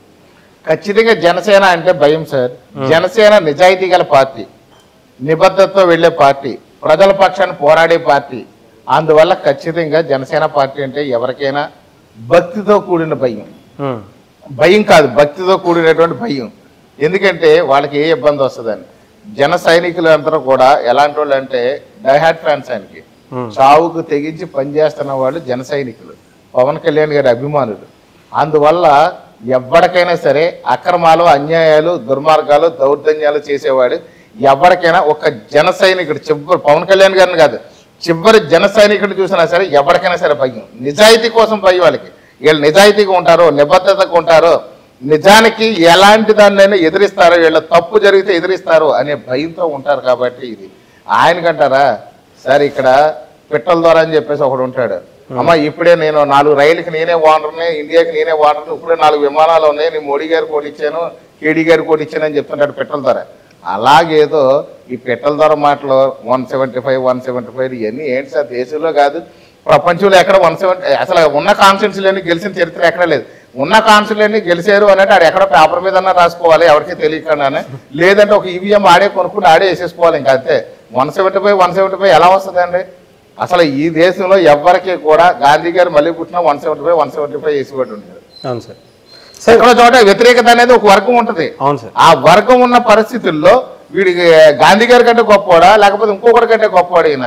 ఖచ్చితంగా జనసేన అంటే భయం సార్ జనసేన నిజాయితీ గల పార్టీ నిబద్ధతతో వెళ్లే పార్టీ ప్రజల పక్షాన్ని పోరాడే పార్టీ అందువల్ల ఖచ్చితంగా జనసేన పార్టీ అంటే ఎవరికైనా భక్తితో కూడిన భయం ఉమ్, భయం కాదు భక్తితో కూడినటువంటి భయం ఎందుకంటే వాళ్ళకి ఏ ఇబ్బంది వస్తుందని జన సైనికులు అందరూ కూడా ఎలాంటి వాళ్ళు అంటే డైహార్ట్ ఫ్యాన్స్ ఆయనకి చావుకు తెగించి పనిచేస్తున్న వాళ్ళు జన సైనికులు పవన్ కళ్యాణ్ గారి అభిమానులు అందువల్ల ఎవరికైనా సరే అక్రమాలు అన్యాయాలు దుర్మార్గాలు దౌర్జన్యాలు చేసేవాడు ఎవరికైనా ఒక జన సైనికుడు చివరి పవన్ కళ్యాణ్ గారిని కాదు చివరి జన సైనికుడు చూసినా సరే ఎవరికైనా సరే భయం నిజాయితీ కోసం భయం వాళ్ళకి వీళ్ళు నిజాయితీగా ఉంటారో నిబద్ధతగా ఉంటారో నిజానికి ఎలాంటి దాన్నైనా ఎదిరిస్తారో వీళ్ళ తప్పు జరిగితే ఎదిరిస్తారు అనే భయంతో ఉంటారు కాబట్టి ఇది ఆయనకంటారా సార్ ఇక్కడ పిట్టల ద్వారా అని చెప్పేసి ఒకడు ఉంటాడు అమ్మ ఇప్పుడే నేను నాలుగు రైలుకి నేనే ఓనర్ని ఇండియాకి నేనే ఓనర్ని ఇప్పుడే నాలుగు విమానాలు ఉన్నాయి నేను మోడీ గారికి కోటి ఇచ్చాను కేడీ గారికి కోటి ఇచ్చాను అని చెప్తుంటాడు పిట్టల ద్వారా అలాగేదో ఈ పిట్టల ద్వారా మాటలు one seventy five one seventy five ఇవన్నీ ఏంటి సార్ దేశంలో కాదు ప్రపంచంలో ఎక్కడ వన్ సెవెంటీ అసలు ఉన్న కాన్స్టిట్యూన్సీలన్నీ గెలిచిన చరిత్ర ఎక్కడ లేదు ఉన్న కాన్స్టిట్యూన్సీ గెలిచారు అనేది ఆడు ఎక్కడ పేపర్ మీద రాసుకోవాలి ఎవరికి తెలియకుండానే లేదంటే ఒక ఈవీఎం ఆడే కొనుక్కుని ఆడే వేసేసుకోవాలి ఇంకా అంతే one seventy five one seventy five ఎలా వస్తుందండి అసలు ఈ దేశంలో ఎవరికి కూడా గాంధీ గారు మళ్ళీ పుట్టిన one seventy five one seventy five వేసి పెట్టి ఉంటారు అవును సార్ సార్ ఎక్కడో చోట వ్యతిరేకత అనేది ఒక వర్గం ఉంటుంది అవును సార్ ఆ వర్గం ఉన్న పరిస్థితుల్లో వీడికి గాంధీ గారి కంటే గొప్పవాడా లేకపోతే ఇంకొకటి కంటే గొప్పవాడు ఈయన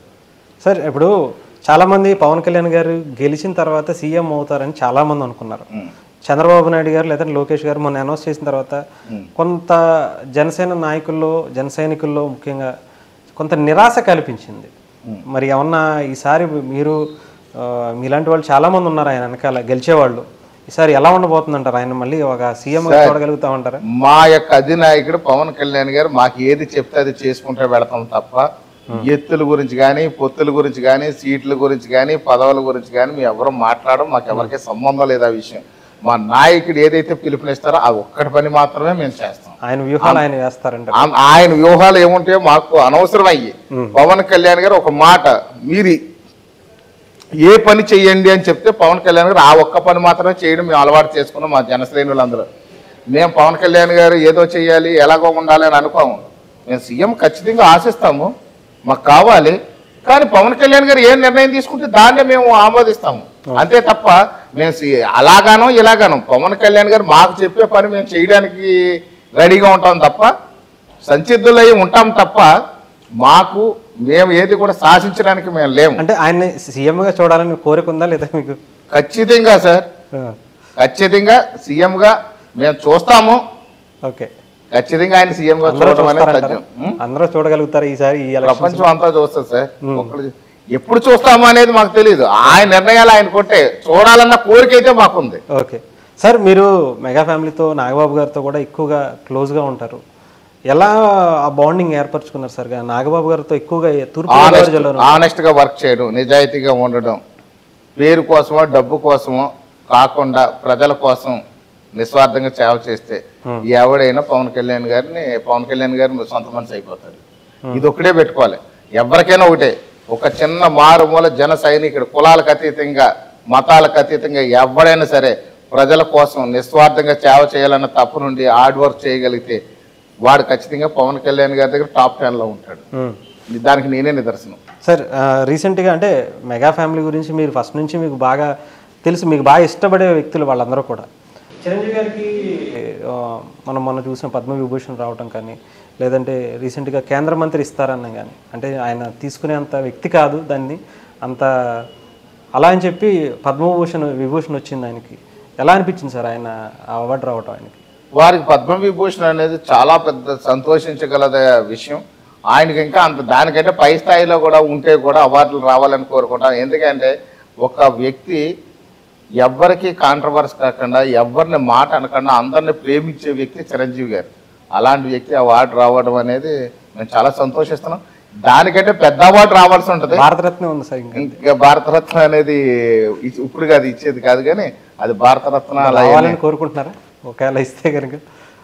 సార్ ఇప్పుడు చాలా మంది పవన్ కళ్యాణ్ గారు గెలిచిన తర్వాత సీఎం అవుతారని చాలా మంది అనుకున్నారు చంద్రబాబు నాయుడు గారు లేదా లోకేష్ గారు మొన్న అనౌన్స్ చేసిన తర్వాత కొంత జనసేన నాయకుల్లో జన సైనికుల్లో ముఖ్యంగా కొంత నిరాశ కల్పించింది మరి ఏమన్నా ఈసారి మీరు ఆ, మీలాంటి వాళ్ళు చాలా మంది ఉన్నారు ఆయన వెనకాల గెలిచేవాళ్ళు ఈసారి ఎలా ఉండబోతుందంటారు ఆయన మళ్ళీ ఒక సీఎం చూడగలుగుతామంటారా మా యొక్క అధినాయకుడు పవన్ కళ్యాణ్ గారు మాకు ఏది చెప్తే అది చేసుకుంటే వెళతాం తప్ప ఎత్తుల గురించి కానీ పొత్తుల గురించి కానీ సీట్ల గురించి కానీ పదవుల గురించి కానీ మేము ఎవరు మాట్లాడడం మాకు ఎవరికి సంబంధం లేదు ఆ విషయం మా నాయకుడు ఏదైతే పిలుపునిస్తారో ఆ ఒక్కటి పని మాత్రమే మేము చేస్తాం ఆయన వ్యూహాలు ఆయన వేస్తారంటారు ఆ- ఆయన వ్యూహాలు ఏముంటాయో మాకు అనవసరం అయ్యి పవన్ కళ్యాణ్ గారు ఒక మాట మీరు ఏ పని చెయ్యండి అని చెప్తే పవన్ కళ్యాణ్ గారు ఆ ఒక్క పని మాత్రమే చేయడం మేము అలవాటు చేసుకున్నాం మా జనశ్రేణులందరూ మేము పవన్ కళ్యాణ్ గారు ఏదో చెయ్యాలి ఎలాగో ఉండాలి అని అనుకోము మేము సీఎం ఖచ్చితంగా ఆశిస్తాము మాకు కావాలి కానీ పవన్ కళ్యాణ్ గారు ఏ నిర్ణయం తీసుకుంటే దాన్నే మేము ఆమోదిస్తాము అంతే తప్ప మేము సి- అలాగానో ఇలాగానో పవన్ కళ్యాణ్ గారు మాకు చెప్పే పని మేము చేయడానికి రెడీగా ఉంటాం తప్ప సంసిద్ధులై ఉంటాం తప్ప మాకు మేము ఏది కూడా శాసించడానికి మేము లేము అంటే ఆయన్ని సీఎంగా చూడాలని కోరిక ఉందా లేదా మీకు ఖచ్చితంగా సార్ ఆ, ఖచ్చితంగా సీఎం గా మేము చూస్తాము ఓకే ఖచ్చితంగా ఆయన సీఎం గా అందరూ చూడడం అనేది చూస్తారంటారా? సత్యం ఉం? అందరూ చూడగలుగుతారు ఈసారి ఈ ఎలక్షన్ ప్రపంచం అంతా చూస్తుంది సార్ ఒక్కడు ఎప్పుడు చూస్తాము అనేది మాకు తెలియదు ఆయన నిర్ణయాలు ఆయన కొట్టే చూడాలన్న కోరిక అయితే మాకుంది ఓకే సార్ మీరు మెగా ఫ్యామిలీతో నాగబాబు గారితో కూడా ఎక్కువగా క్లోజ్గా ఉంటారు ఎలా ఆ బాండింగ్ ఏర్పరచుకున్నారు సార్ నాగబాబు గారితో ఎక్కువగా తూర్పు గోదావరి జిల్లాలో ఆనెస్ట్ గా వర్క్ చేయడం నిజాయితీగా ఉండడం పేరు కోసమో డబ్బు కోసమో కాకుండా ప్రజల కోసం నిస్వార్థంగా సేవ చేస్తే ఎవడైనా పవన్ కళ్యాణ్ గారిని పవన్ కళ్యాణ్ గారిని సొంత మనిషి అయిపోతాడు ఇది ఒకటే పెట్టుకోవాలి ఎవరికైనా ఒకటే ఒక చిన్న మారుమూల జన సైనికుడు కులాలకు అతీతంగా మతాలకు అతీతంగా ఎవడైనా సరే ప్రజల కోసం నిస్వార్థంగా సేవ చేయాలన్న తప్పు నుండి హార్డ్ వర్క్ చేయగలిగితే వాడు ఖచ్చితంగా పవన్ కళ్యాణ్ గారి దగ్గర టాప్ టెన్లో ఉంటాడు ఉమ్. దానికి నేనే నిదర్శనం సార్ ఆ, రీసెంట్గా అంటే మెగా ఫ్యామిలీ గురించి మీరు ఫస్ట్ నుంచి మీకు బాగా తెలుసు మీకు బాగా ఇష్టపడే వ్యక్తులు వాళ్ళందరూ కూడా చిరంజీవి గారికి ఆ, మనం మొన్న చూసిన పద్మ విభూషణ్ రావటం కానీ లేదంటే రీసెంట్గా కేంద్ర మంత్రి ఇస్తారన్నాం కానీ అంటే ఆయన తీసుకునే అంత వ్యక్తి కాదు దాన్ని అంత అలా అని చెప్పి పద్మభూషణ్ విభూషణ్ వచ్చింది ఆయనకి ఎలా అనిపించింది సార్ ఆయన ఆ అవార్డు రావటం ఆయనకి వారికి పద్మవిభూషణ్ అనేది చాలా పెద్ద సంతోషించగల విషయం ఆయనకి ఇంకా అంత దానికంటే పై స్థాయిలో కూడా ఉంటే కూడా అవార్డులు రావాలని కోరుకుంటాను ఎందుకంటే ఒక వ్యక్తి ఎవ్వరికి కాంట్రవర్స్ కాకుండా ఎవరిని మాట అనకుండా అందరిని ప్రేమించే వ్యక్తి చిరంజీవి గారు అలాంటి వ్యక్తి అవార్డు రావడం అనేది మేము చాలా సంతోషిస్తున్నాం దానికంటే పెద్ద అవార్డు రావాల్సి ఉంటుంది భారతరత్న ఉంది సార్ ఇంకా ఇంకా భారతరత్న అనేది ఇ- ఇప్పుడు కాదు ఇచ్చేది కాదు కానీ అది భారతరత్న అలా ఏమీ- రావాలని కోరుకుంటున్నారా ఒకవేళ ఇస్తే కనుక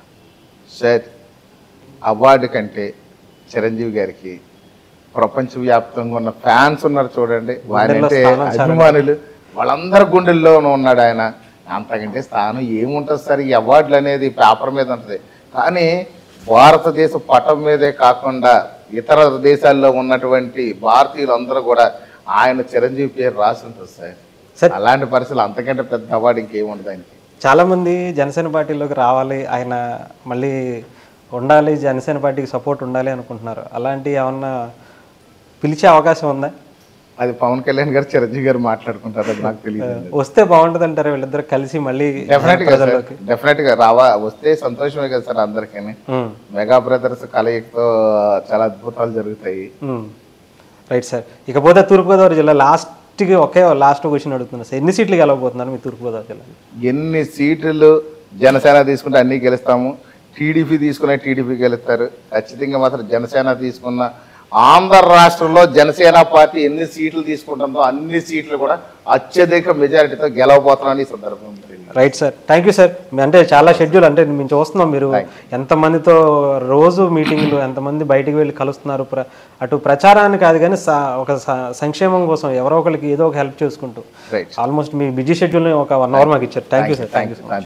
సార్ అవార్డు కంటే చిరంజీవి గారికి ప్రపంచవ్యాప్తంగా ఉన్న ఫ్యాన్స్ ఉన్నారు చూడండి వారంటే స్థానం చాలా అభిమానులు వాళ్ళందరి గుండెల్లోనూ ఉన్నాడు ఆయన అంతకంటే స్థానం ఏముంటుంది సార్ ఈ అవార్డులు అనేది పేపర్ మీద ఉంటుంది కానీ భారతదేశ పటం మీదే కాకుండా ఇతర దేశాల్లో ఉన్నటువంటి భారతీయులందరూ కూడా ఆయన చిరంజీవి పేరు రాసి ఉంటుంది సార్ సార్ అలాంటి పరిస్థితులు అంతకంటే పెద్ద అవార్డు ఇంకేముండదు ఆయనకి చాలా మంది జనసేన పార్టీలోకి రావాలి ఆయన మళ్ళీ ఉండాలి జనసేన పార్టీకి సపోర్ట్ ఉండాలి అనుకుంటున్నారు అలాంటి ఏమన్నా పిలిచే అవకాశం ఉందా అది పవన్ కళ్యాణ్ గారు చిరంజీవి గారు మాట్లాడుకుంటారు అది నాకు తెలియదు వస్తే బాగుంటుంది అంటారు వీళ్ళిద్దరు కలిసి మళ్ళీ డెఫినెట్ గా సార్ డెఫినెట్ గా రావా వస్తే సంతోషమే కదా సార్ అందరికీ ఉమ్, మెగా బ్రదర్స్ కలయికతో చాలా అద్భుతాలు జరుగుతాయి ఉమ్. రైట్ సార్ ఇకపోతే తూర్పుగోదావరి జిల్లా లాస్ట్కి ఒకే లాస్ట్ క్వశ్చన్ అడుగుతున్నా సార్ ఎన్ని సీట్లు గెలవబోతున్నారు మీ తూర్పుగోదావరి జిల్లా ఎన్ని సీట్లు జనసేన తీసుకుంటే అన్ని గెలుస్తాము టీడీపీ తీసుకునే టీడీపీ గెలుస్తారు ఖచ్చితంగా మాత్రం జనసేన తీసుకున్న ఆంధ్ర రాష్ట్రంలో జనసేన పార్టీ ఎన్ని సీట్లు తీసుకుంటుందో అన్ని సీట్లు కూడా అత్యధిక మెజారిటీతో గెలవబోతున్నాను ఈ సందర్భంగా తెలియదు. Right sir thank you sir మీ- అంటే చాలా షెడ్యూల్ అంటే మేము చూస్తున్నాం మీరు ఎంతమందితో రోజు మీటింగ్లు ఎంతమంది బయటికి వెళ్ళి కలుస్తున్నారు ప్ర అటు ప్రచారాన్ని కాదు కానీ స- ఒక స- సంక్షేమం కోసం ఎవరో ఒకరికి ఏదో ఒక హెల్ప్ చేసుకుంటూ రైట్ ఆల్మోస్ట్ మీ బిజీ షెడ్యూల్ని ఒక వన్ అవర్ మాకు ఇచ్చారు thank you sir thank you thank